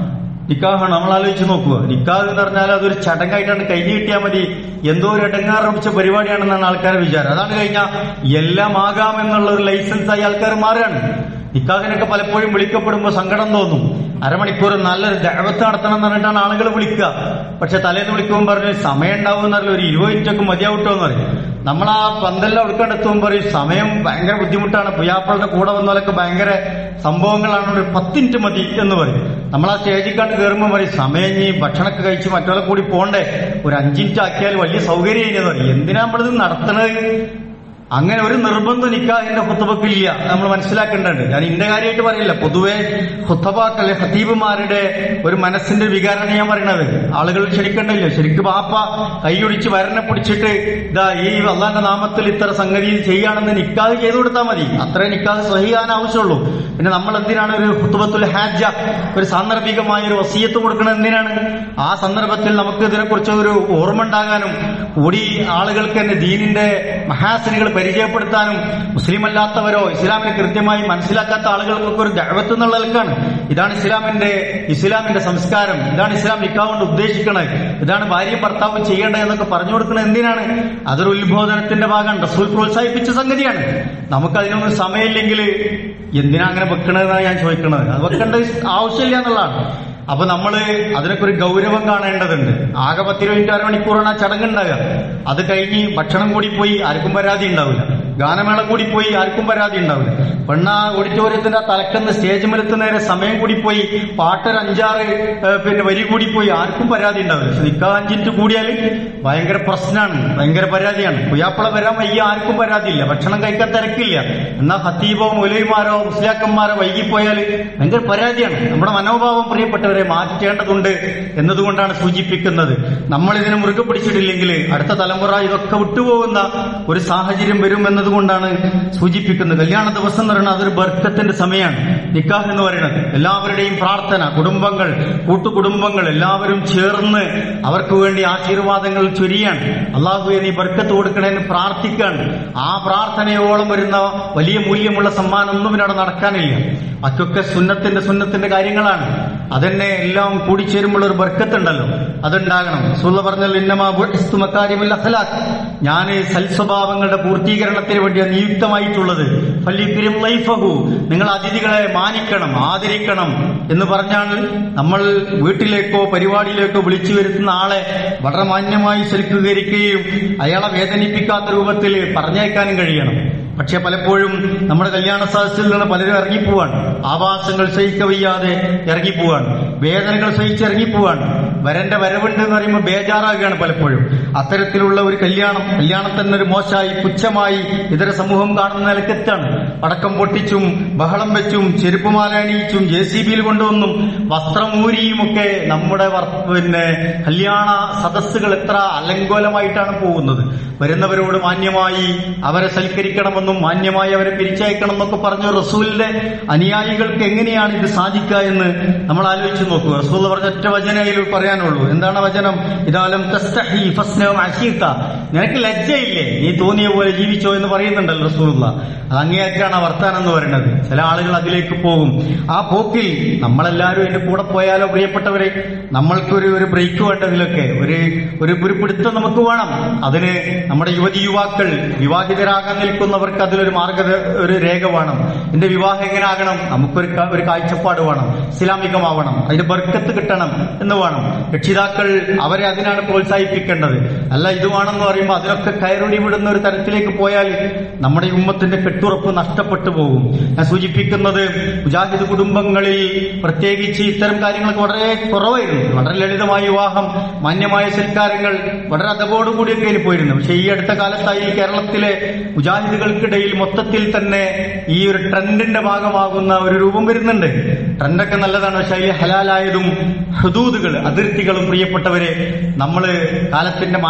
നിക്കാഹാണ് നമ്മൾ ആലോചിച്ച് നോക്കുക നിക്കാഹ് എന്ന് പറഞ്ഞാൽ അതൊരു ചടങ്ങായിട്ടാണ് കഴിഞ്ഞു കിട്ടിയാൽ മതി എന്തോ ഒരു ഇടങ്ങാറപ്പിച്ച പരിപാടിയാണെന്നാണ് ആൾക്കാരുടെ വിചാരം അതാണ് കഴിഞ്ഞാൽ എല്ലാം ആകാം എന്നുള്ള ഒരു ലൈസൻസ് ആയി ആൾക്കാർ മാറുകയാണ് നിക്കാഹിനൊക്കെ പലപ്പോഴും വിളിക്കപ്പെടുമ്പോൾ സങ്കടം തോന്നും അരമണിക്കൂർ നല്ലൊരു ദഴവത്ത് നടത്തണം എന്ന് പറഞ്ഞിട്ടാണ് ആളുകൾ വിളിക്കുക പക്ഷെ തലേന്ന് വിളിക്കുമ്പോൾ പറഞ്ഞു സമയം ഉണ്ടാവും എന്നറിയില്ല ഒരു ഇരുപത് മിനിറ്റൊക്കെ മതിയാവട്ടോ എന്ന് പറയും നമ്മൾ ആ പന്തെല്ലാം എടുക്കാണ്ടെത്തുമ്പോൾ പറയും സമയം ഭയങ്കര ബുദ്ധിമുട്ടാണ് പുയ്യാപ്പളുടെ കൂടെ വന്നാലൊക്കെ ഭയങ്കര സംഭവങ്ങളാണ് ഒരു പത്ത് മിനിറ്റ് മതി എന്ന് പറയും നമ്മൾ ആ സ്റ്റേജിൽ കണ്ട് കയറുമ്പോൾ പറയും സമയം ഇനി ഭക്ഷണമൊക്കെ കഴിച്ച് മറ്റൊരാളെ കൂടി പോണ്ടേ ഒരു അഞ്ച് മിനിറ്റ് ആക്കിയാൽ വലിയ സൗകര്യം എന്ന് പറയും എന്തിനാ നമ്മളിത് നടത്തണത് അങ്ങനെ ഒരു നിർബന്ധം നിക്കാഹിന്റെ ഹുത്തബക്കില്ല നമ്മൾ മനസ്സിലാക്കേണ്ടതുണ്ട് ഞാൻ ഇന്റെ കാര്യമായിട്ട് പറയില്ല പൊതുവെ ഹുത്തബാക്കല്ലെ ഹത്തീബുമാരുടെ ഒരു മനസ്സിന്റെ വികാരമാണ് ഞാൻ പറയണത് ആളുകൾ ക്ഷണിക്കണ്ടില്ല ശരിക്കും ബാപ്പ കൈയൊടിച്ച് വരനെ പിടിച്ചിട്ട് ഇതാ ഈ അള്ളാന്റെ നാമത്തിൽ ഇത്ര സംഗതി ചെയ്യാണെന്ന് നിക്കാഹ് ചെയ്തു കൊടുത്താൽ മതി അത്രേ നിക്കാഹ് സഹിയാൻ ആവശ്യമുള്ളൂ പിന്നെ നമ്മൾ എന്തിനാണ് ഒരു ഹുത്തുബത്തുൽ ഹാജ ഒരു സാന്ദർഭികമായ ഒരു വസീയത്ത് കൊടുക്കുന്നത് എന്തിനാണ് ആ സന്ദർഭത്തിൽ നമുക്ക് ഇതിനെക്കുറിച്ച് ഒരു ഓർമ്മ ഉണ്ടാകാനും കൂടി ആളുകൾക്ക് തന്നെ ദീനിന്റെ മഹാസനികൾ പരിചയപ്പെടുത്താനും മുസ്ലിം അല്ലാത്തവരോ ഇസ്ലാമിനെ കൃത്യമായി മനസ്സിലാക്കാത്ത ആളുകൾക്കൊക്കെ ഒരു ദഴവത്ത് എന്നുള്ള നിലക്കാണ് ഇതാണ് ഇസ്ലാമിന്റെ ഇസ്ലാമിന്റെ സംസ്കാരം ഇതാണ് ഇസ്ലാം നിക്കാവ് കൊണ്ട് ഉദ്ദേശിക്കണത് ഇതാണ് ഭാര്യയും ഭർത്താവും ചെയ്യേണ്ടത് എന്നൊക്കെ പറഞ്ഞു കൊടുക്കുന്നത് എന്തിനാണ് അതൊരു ഉത്ബോധനത്തിന്റെ ഭാഗമാണ് റസൂൽ പ്രോത്സാഹിപ്പിച്ച സംഗതിയാണ് നമുക്ക് അതിനൊന്നും സമയമില്ലെങ്കിൽ എന്തിനാ അങ്ങനെ വെക്കണതെന്നാണ് ഞാൻ ചോദിക്കുന്നത് അത് വെക്കേണ്ട ആവശ്യമില്ല എന്നുള്ളതാണ് അപ്പൊ നമ്മള് അതിനൊക്കെ ഒരു ഗൗരവം കാണേണ്ടതുണ്ട് ആകെ പത്തിരുപത് മിനിറ്റ് അരമണിക്കൂറാണ് ആ ചടങ്ങുണ്ടാകുക അത് കഴിഞ്ഞ് ഭക്ഷണം കൂടി പോയി ആർക്കും പരാതി ഉണ്ടാവില്ല ഗാനമേള കൂടി പോയി ആർക്കും പരാതി ഉണ്ടാവില്ല പെണ്ണ ഓഡിറ്റോറിയത്തിന്റെ ആ തലക്കെന്ന് സ്റ്റേജ് മലത്ത് നേരെ സമയം കൂടി പോയി പാട്ടൊരു അഞ്ചാറ് ഏ, പിന്നെ വരി കൂടി പോയി ആർക്കും പരാതി ഉണ്ടാവില്ല പക്ഷെ നിക്കാ അഞ്ചിന്റ് കൂടിയാൽ ഭയങ്കര പ്രശ്നമാണ് ഭയങ്കര പരാതിയാണ് പുയ്യാപ്പള വരാൻ വയ്യ ആർക്കും പരാതിയില്ല ഭക്ഷണം കഴിക്കാൻ തിരക്കില്ല എന്നാൽ ഹത്തീബോ മുലൈമാരോ മുസ്ലിയാക്കന്മാരോ വൈകിപ്പോയാൽ ഭയങ്കര പരാതിയാണ് നമ്മുടെ മനോഭാവം പ്രിയപ്പെട്ടവരെ മാറ്റേണ്ടതുണ്ട് എന്നതുകൊണ്ടാണ് സൂചിപ്പിക്കുന്നത് നമ്മൾ ഇതിനെ മുറുകെ പിടിച്ചിട്ടില്ലെങ്കിൽ അടുത്ത തലമുറ ഇതൊക്കെ വിട്ടുപോകുന്ന ഒരു സാഹചര്യം വരും എന്നതുകൊണ്ടാണ് സൂചിപ്പിക്കുന്നത് കല്യാണ ദിവസം എന്ന് പറയുന്നത് അതൊരു ബർക്കത്തിന്റെ സമയമാണ് നിക്കാഹ് എന്ന് പറയുന്നത് എല്ലാവരുടെയും പ്രാർത്ഥന കുടുംബങ്ങൾ കൂട്ടുകുടുംബങ്ങൾ എല്ലാവരും ചേർന്ന് അവർക്ക് വേണ്ടി ആശീർവാദങ്ങൾ ചൊരിയാണ് അള്ളാഹുവെ നീ ബർക്കത്ത് കൊടുക്കണേന്ന് പ്രാർത്ഥിക്കാണ് ആ പ്രാർത്ഥനയോളം വരുന്ന വലിയ മൂല്യമുള്ള സമ്മാനം ഒന്നും ഇവിടെ നടക്കാനില്ല മറ്റൊക്കെ സുന്നത്തിന്റെ സുന്നത്തിന്റെ കാര്യങ്ങളാണ് അതെന്നെ എല്ലാം കൂടിച്ചേരുമ്പോൾ ഒരു ബർക്കത്തുണ്ടല്ലോ അതുണ്ടാകണം സുള്ള പറഞ്ഞാൽ ഇന്നമാരിമില്ല അഖലാഖ് ഞാൻ സൽസ്വഭാവങ്ങളുടെ പൂർത്തീകരണത്തിന് വേണ്ടിയാണ് നിയുക്തമായിട്ടുള്ളത് ഫല്ലിക്കുരും ലൈഫഹു നിങ്ങൾ അതിഥികളെ മാനിക്കണം ആദരിക്കണം എന്ന് പറഞ്ഞാൽ നമ്മൾ വീട്ടിലേക്കോ പരിപാടിയിലേക്കോ വിളിച്ചു വരുത്തുന്ന ആളെ വളരെ മാന്യമായി സ്വീകരിക്കുകയും അയാളെ വേദനിപ്പിക്കാത്ത രൂപത്തിൽ പറഞ്ഞേക്കാനും കഴിയണം പക്ഷെ പലപ്പോഴും നമ്മുടെ കല്യാണ സദസ്സിൽ നിന്ന് പലരും ഇറങ്ങിപ്പോവാണ് ആവാസങ്ങൾ സഹിക്കവയ്യാതെ ഇറങ്ങിപ്പോവാണ് വേദനകൾ സഹിച്ച് ഇറങ്ങിപ്പോവാണ് വരന്റെ വരവുണ്ട് എന്ന് പറയുമ്പോൾ ബേജാറാകുകയാണ് പലപ്പോഴും അത്തരത്തിലുള്ള ഒരു കല്യാണം കല്യാണം തന്നെ ഒരു മോശമായി പുച്ഛമായി ഇതര സമൂഹം കാണുന്ന നിലക്കെത്താണ് പടക്കം പൊട്ടിച്ചും ബഹളം വെച്ചും ചെരുപ്പുമാല അണിയിച്ചും ജെ സി ബിയിൽ കൊണ്ടുവന്നും വസ്ത്രം ഊരിയുമൊക്കെ നമ്മുടെ വർ- പിന്നെ കല്യാണ സദസ്സുകൾ എത്ര അലങ്കോലമായിട്ടാണ് പോകുന്നത് വരുന്നവരോട് മാന്യമായി അവരെ സൽക്കരിക്കണമെന്നും മാന്യമായി അവരെ പിരിച്ചയക്കണം എന്നൊക്കെ പറഞ്ഞ റസൂലിന്റെ അനുയായികൾക്ക് എങ്ങനെയാണ് ഇത് സാധിക്കുക എന്ന് നമ്മൾ ആലോചിച്ച് നോക്കുക റസൂൽ പറഞ്ഞ ഒറ്റ വചനയിൽ പറയാനുള്ളൂ എന്താണ് വചനം ഇതാലം തസ്തഹി ഫസ്നവും അശീത്ത നിനക്ക് ലജ്ജയില്ലേ നീ തോന്നിയ പോലെ ജീവിച്ചോ എന്ന് പറയുന്നുണ്ടല്ലോ റസൂലുള്ള അത് അങ്ങേയറ്റാണ് ആ വർത്താനം എന്ന് പറയുന്നത് ചില ആളുകൾ അതിലേക്ക് പോകും ആ പോക്കിൽ നമ്മളെല്ലാവരും എന്റെ കൂടെ പോയാലോ പ്രിയപ്പെട്ടവരെ നമ്മൾക്കൊരു ഒരു ബ്രേക്ക് വേണ്ടതിലൊക്കെ ഒരു ഒരു ഒരു പിടുത്തം നമുക്ക് വേണം അതിന് നമ്മുടെ യുവതി യുവാക്കൾ വിവാഹിതരാകാൻ നിൽക്കുന്നവർക്ക് അതിലൊരു മാർഗ ഒരു രേഖ വേണം എന്റെ വിവാഹം എങ്ങനെ ആകണം നമുക്കൊരു ക- ഒരു കാഴ്ചപ്പാട് വേണം ഇസ്ലാമികമാവണം അതിന് ബർക്കത്ത് കിട്ടണം എന്ന് വേണം രക്ഷിതാക്കൾ അവരെ അതിനാണ് പ്രോത്സാഹിപ്പിക്കേണ്ടത് അല്ല ഇത് വേണമെന്ന് പറയുമ്പോൾ അതിനൊക്കെ കയറുടി വിടുന്ന ഒരു തരത്തിലേക്ക് പോയാൽ നമ്മുടെ ഈ ഉമ്മത്തിന്റെ കെട്ടുറപ്പ് നഷ്ടപ്പെട്ടു പോകും ഞാൻ സൂചിപ്പിക്കുന്നത് മുജാഹിദ് കുടുംബങ്ങളിൽ പ്രത്യേകിച്ച് ഇത്തരം കാര്യങ്ങളൊക്കെ വളരെ കുറവായിരുന്നു വളരെ ലളിതമായ വിവാഹം മാന്യമായ സൽക്കാരങ്ങൾ വളരെ അതപോടുകൂടിയൊക്കെ ഇതിൽ പോയിരുന്നു പക്ഷെ ഈ അടുത്ത കാലത്തായി കേരളത്തിലെ മുജാഹിദുകൾക്കിടയിൽ മൊത്തത്തിൽ തന്നെ ഈ ഒരു ട്രെൻഡിന്റെ ഭാഗമാകുന്ന ഒരു രൂപം വരുന്നുണ്ട് ട്രെൻഡൊക്കെ നല്ലതാണ് പക്ഷെ അതിൽ ഹലാലായതും ഹുദൂദുകൾ അതിർത്തികളും പ്രിയപ്പെട്ടവരെ നമ്മൾ കാലത്തിന്റെ മാറ്റം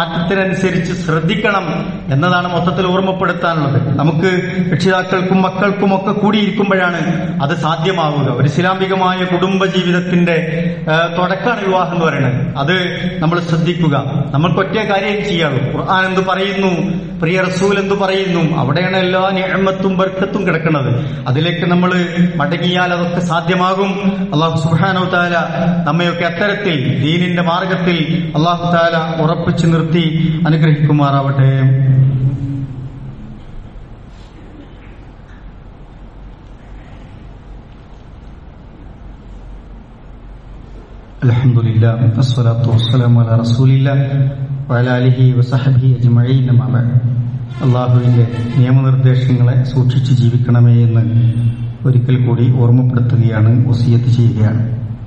മാറ്റത്തിനനുസരിച്ച് ശ്രദ്ധിക്കണം എന്നതാണ് മൊത്തത്തിൽ ഓർമ്മപ്പെടുത്താനുള്ളത് നമുക്ക് രക്ഷിതാക്കൾക്കും മക്കൾക്കും ഒക്കെ കൂടിയിരിക്കുമ്പോഴാണ് അത് സാധ്യമാവുക ഒരു ഇസ്ലാമികമായ കുടുംബ ജീവിതത്തിന്റെ ആ, തുടക്കമാണ് വിവാഹം എന്ന് പറയുന്നത് അത് നമ്മൾ ശ്രദ്ധിക്കുക നമ്മൾക്ക് ഒറ്റ കാര്യം ചെയ്യാവൂ ഖുർആൻ എന്ത് പറയുന്നു പ്രിയ റസൂൽ എന്ത് പറയുന്നു അവിടെയാണ് എല്ലാ നിഴമത്തും ബർക്കത്തും കിടക്കുന്നത് അതിലേക്ക് നമ്മൾ മടങ്ങിയാൽ അതൊക്കെ സാധ്യമാകും അള്ളാഹു സുബാനോ താല നമ്മയൊക്കെ അത്തരത്തിൽ ദീനിന്റെ മാർഗത്തിൽ അള്ളാഹു താല ഉറപ്പിച്ചു നിർത്തി അനുഗ്രഹിക്കുമാറാവട്ടെ الحمد لله الصلاة والسلام على رسول الله وعلى آله وصحبه أجمعين أما بعد അള്ളാഹുവിന്റെ നിയമനിർദ്ദേശങ്ങളെ സൂക്ഷിച്ച് ജീവിക്കണമേ എന്ന് ഒരിക്കൽ കൂടി ഓർമ്മപ്പെടുത്തുകയാണ് വസിയത്ത് ചെയ്യുകയാണ്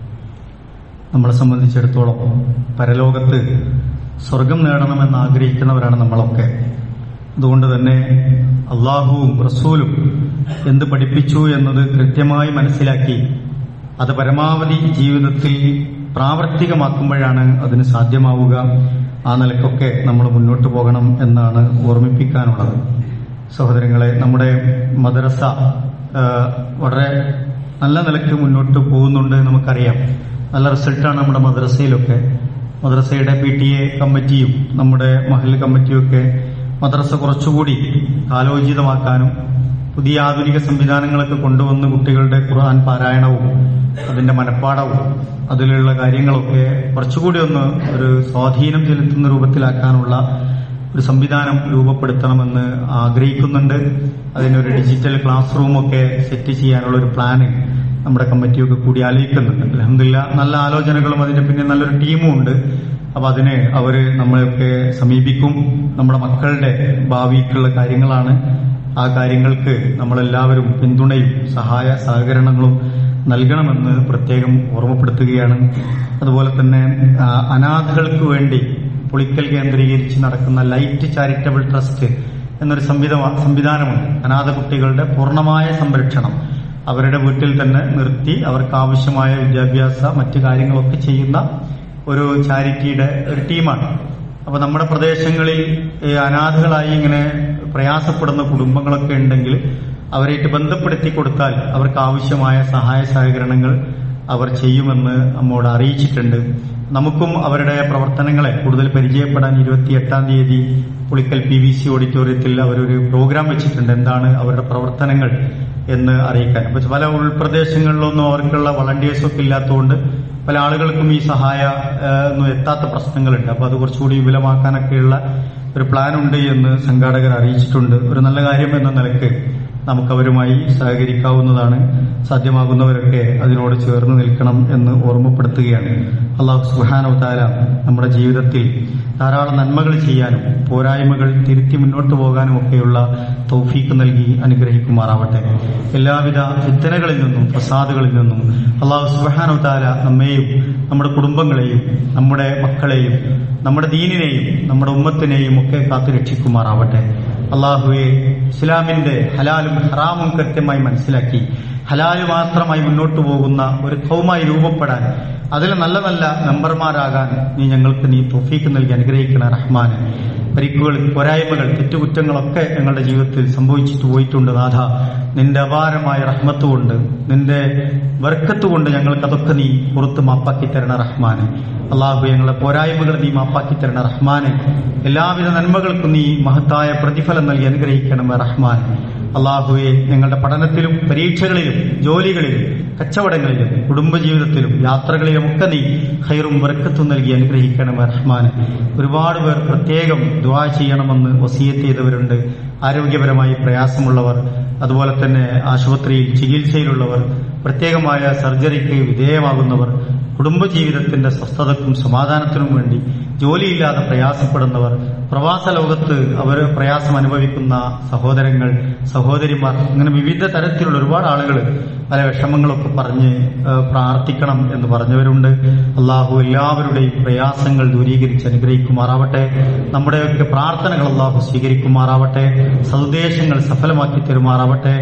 നമ്മളെ സംബന്ധിച്ചിടത്തോളം പരലോകത്ത് സ്വർഗം നേടണമെന്ന് ആഗ്രഹിക്കുന്നവരാണ് നമ്മളൊക്കെ അതുകൊണ്ട് തന്നെ അള്ളാഹുവും റസൂലും എന്ത് പഠിപ്പിച്ചു എന്നത് കൃത്യമായി മനസ്സിലാക്കി അത് പരമാവധി ജീവിതത്തിൽ പ്രാവർത്തികമാക്കുമ്പോഴാണ് അതിന് സാധ്യമാവുക ആ നിലക്കൊക്കെ നമ്മൾ മുന്നോട്ട് പോകണം എന്നാണ് ഓർമ്മിപ്പിക്കാനുള്ളത് സഹോദരങ്ങളെ നമ്മുടെ മദ്രസ ആ, വളരെ നല്ല നിലക്ക് മുന്നോട്ട് പോകുന്നുണ്ട് എന്ന് നമുക്കറിയാം നല്ല റിസൾട്ടാണ് നമ്മുടെ മദ്രസയിലൊക്കെ മദ്രസയുടെ പി ടി എ കമ്മിറ്റിയും നമ്മുടെ മഹൽ കമ്മിറ്റിയും ഒക്കെ മദ്രസ കുറച്ചുകൂടി കാലോചിതമാക്കാനും പുതിയ ആധുനിക സംവിധാനങ്ങളൊക്കെ കൊണ്ടുവന്ന് കുട്ടികളുടെ ഖുർആൻ പാരായണവും അതിന്റെ മനഃപ്പാടവും അതിലുള്ള കാര്യങ്ങളൊക്കെ കുറച്ചുകൂടി ഒന്ന് ഒരു സ്വാധീനം ചെലുത്തുന്ന രൂപത്തിലാക്കാനുള്ള ഒരു സംവിധാനം രൂപപ്പെടുത്തണമെന്ന് ആഗ്രഹിക്കുന്നുണ്ട് അതിനൊരു ഡിജിറ്റൽ ക്ലാസ് റൂമൊക്കെ സെറ്റ് ചെയ്യാനുള്ള ഒരു പ്ലാന് നമ്മുടെ കമ്മിറ്റിയൊക്കെ കൂടി ആലോചിക്കുന്നുണ്ട് അലഹമില്ല നല്ല ആലോചനകളും അതിന്റെ പിന്നെ നല്ലൊരു ടീമും ഉണ്ട് അപ്പൊ അതിന് അവര് നമ്മളെയൊക്കെ സമീപിക്കും നമ്മുടെ മക്കളുടെ ഭാവിക്കുള്ള കാര്യങ്ങളാണ് ആ കാര്യങ്ങൾക്ക് നമ്മളെല്ലാവരും പിന്തുണയും സഹായ സഹകരണങ്ങളും നൽകണമെന്ന് പ്രത്യേകം ഓർമ്മപ്പെടുത്തുകയാണ് അതുപോലെ തന്നെ ആ, അനാഥകൾക്ക് വേണ്ടി പുളിക്കൽ കേന്ദ്രീകരിച്ച് നടക്കുന്ന ലൈറ്റ് ചാരിറ്റബിൾ ട്രസ്റ്റ് എന്നൊരു സംവിധ സംവിധാനമുണ്ട് അനാഥ കുട്ടികളുടെ പൂർണ്ണമായ സംരക്ഷണം അവരുടെ വീട്ടിൽ തന്നെ നിർത്തി അവർക്ക് ആവശ്യമായ വിദ്യാഭ്യാസ മറ്റു കാര്യങ്ങളൊക്കെ ചെയ്യുന്ന ഒരു ചാരിറ്റിയുടെ ഒരു ടീമാണ് അപ്പൊ നമ്മുടെ പ്രദേശങ്ങളിൽ ഈ അനാഥകളായി ഇങ്ങനെ പ്രയാസപ്പെടുന്ന കുടുംബങ്ങളൊക്കെ ഉണ്ടെങ്കിൽ അവരായിട്ട് ബന്ധപ്പെടുത്തി കൊടുത്താൽ അവർക്ക് ആവശ്യമായ സഹായ സഹകരണങ്ങൾ അവർ ചെയ്യുമെന്ന് നമ്മോട് അറിയിച്ചിട്ടുണ്ട് നമുക്കും അവരുടെ പ്രവർത്തനങ്ങളെ കൂടുതൽ പരിചയപ്പെടാൻ ഇരുപത്തിയെട്ടാം തീയതി പുളിക്കൽ പി വി സി ഓഡിറ്റോറിയത്തിൽ അവരൊരു പ്രോഗ്രാം വെച്ചിട്ടുണ്ട് എന്താണ് അവരുടെ പ്രവർത്തനങ്ങൾ എന്ന് അറിയിക്കാൻ അപ്പൊ പല ഉൾപ്രദേശങ്ങളിലൊന്നും അവർക്കുള്ള വളണ്ടിയേഴ്സ് ഒക്കെ ഇല്ലാത്തതുകൊണ്ട് പല ആളുകൾക്കും ഈ സഹായ ആ, ഒന്നും എത്താത്ത പ്രശ്നങ്ങളുണ്ട് അപ്പൊ അത് കുറച്ചുകൂടി വിപുലമാക്കാനൊക്കെയുള്ള ഒരു പ്ലാൻ ഉണ്ട് എന്ന് സംഘാടകർ അറിയിച്ചിട്ടുണ്ട് ഒരു നല്ല കാര്യം എന്ന നിലക്ക് നമുക്കവരുമായി സഹകരിക്കാവുന്നതാണ് സാധ്യമാകുന്നവരൊക്കെ അതിനോട് ചേർന്ന് നിൽക്കണം എന്ന് ഓർമ്മപ്പെടുത്തുകയാണ് അള്ളാഹു സുബാനവ് താല നമ്മുടെ ജീവിതത്തിൽ ധാരാളം നന്മകൾ ചെയ്യാനും പോരായ്മകൾ തിരുത്തി മുന്നോട്ട് പോകാനും ഒക്കെയുള്ള തൗഫീക്ക് നൽകി അനുഗ്രഹിക്കുമാറാവട്ടെ എല്ലാവിധ ഫിത്തനകളിൽ നിന്നും ഫസാദുകളിൽ നിന്നും അള്ളാഹു സുബാനവ് താല നമ്മെയും നമ്മുടെ കുടുംബങ്ങളെയും നമ്മുടെ മക്കളെയും നമ്മുടെ ദീനിനെയും നമ്മുടെ ഉമ്മത്തിനെയും ഒക്കെ കാത്തു രക്ഷിക്കുമാറാവട്ടെ അള്ളാഹുവെ ഇസ്ലാമിന്റെ ഹലാലും ഹറാമും കൃത്യമായി മനസ്സിലാക്കി ഹലാല് മാത്രമായി മുന്നോട്ട് പോകുന്ന ഒരു കൗമായി രൂപപ്പെടാൻ അതിൽ നല്ല നല്ല മെമ്പർമാരാകാൻ നീ ഞങ്ങൾക്ക് നീ തൊഫീക്ക് നൽകി അനുഗ്രഹിക്കണ റഹ്മാന് പരിക്കുകൾ പോരായ്മകൾ തെറ്റുകുറ്റങ്ങളൊക്കെ ഞങ്ങളുടെ ജീവിതത്തിൽ സംഭവിച്ചിട്ട് പോയിട്ടുണ്ട് നാഥ നിന്റെ അപാരമായ റഹ്മത്ത് കൊണ്ട് നിന്റെ വർക്കത്ത് കൊണ്ട് ഞങ്ങൾക്ക് അതൊക്കെ നീ പുറത്ത് മാപ്പാക്കി തരണ റഹ്മാന് അള്ളാഹു ഞങ്ങളുടെ പോരായ്മകൾ നീ മാപ്പാക്കി തരണ റഹ്മാന് എല്ലാവിധ നന്മകൾക്കും നീ മഹത്തായ പ്രതിഫലം നൽകി അനുഗ്രഹിക്കണമേ റഹ്മാൻ അള്ളാഹുവെ ഞങ്ങളുടെ പഠനത്തിലും പരീക്ഷകളിലും ജോലികളിലും കച്ചവടങ്ങളിലും കുടുംബജീവിതത്തിലും യാത്രകളിലും ഒക്കെ നീ ഹൈറും വർക്കത്തും നൽകി അനുഗ്രഹിക്കണമേ റഹ്മാൻ ഒരുപാട് പേർ പ്രത്യേകം ദ്വാ ചെയ്യണമെന്ന് വസീയത്ത് ചെയ്തവരുണ്ട് ആരോഗ്യപരമായി പ്രയാസമുള്ളവർ അതുപോലെ തന്നെ ആശുപത്രിയിൽ ചികിത്സയിലുള്ളവർ പ്രത്യേകമായ സർജറിക്ക് വിധേയമാകുന്നവർ കുടുംബജീവിതത്തിന്റെ സ്വസ്ഥതക്കും സമാധാനത്തിനും വേണ്ടി ജോലിയില്ലാതെ പ്രയാസപ്പെടുന്നവർ പ്രവാസ ലോകത്ത് അവർ പ്രയാസം അനുഭവിക്കുന്ന സഹോദരങ്ങൾ സഹോദരിമാർ അങ്ങനെ വിവിധ തരത്തിലുള്ള ഒരുപാട് ആളുകൾ പല വിഷമങ്ങളൊക്കെ പറഞ്ഞ് ആ, പ്രാർത്ഥിക്കണം എന്ന് പറഞ്ഞവരുണ്ട് അള്ളാഹു എല്ലാവരുടെയും പ്രയാസങ്ങൾ ദൂരീകരിച്ച് അനുഗ്രഹിക്കുമാറാവട്ടെ നമ്മുടെയൊക്കെ പ്രാർത്ഥനകൾ അള്ളാഹു സ്വീകരിക്കുമാറാവട്ടെ സന്ദേശങ്ങൾ സഫലമാക്കി തരുമാറാവട്ടെ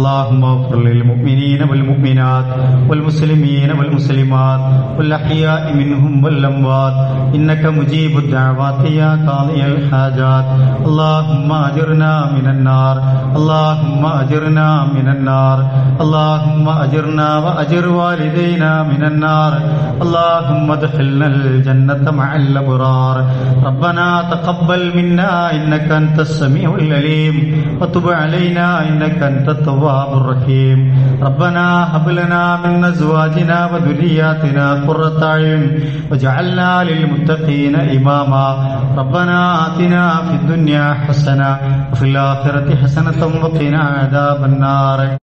അള്ളാഹുമുഅ്മിനീന والمؤمنات والمسلمين والمسلمات والأحياء منهم والأموات إنك مجيب مجيب الدعوات يا قاضي الحاجات اللهم أجرنا من النار اللهم أجرنا من النار اللهم أجرنا وأجر والدينا من النار اللهم ادخلنا الجنة مع الأبرار ربنا تقبل منا إنك أنت السميع العليم وتب علينا إنك أنت التواب الرحيم ربنا هب لنا من أزواجنا وذرياتنا قرة أعين واجعلنا للمتقين إماما ربنا آتنا في الدنيا حسنة وفي الآخرة حسنة وقنا عذاب النار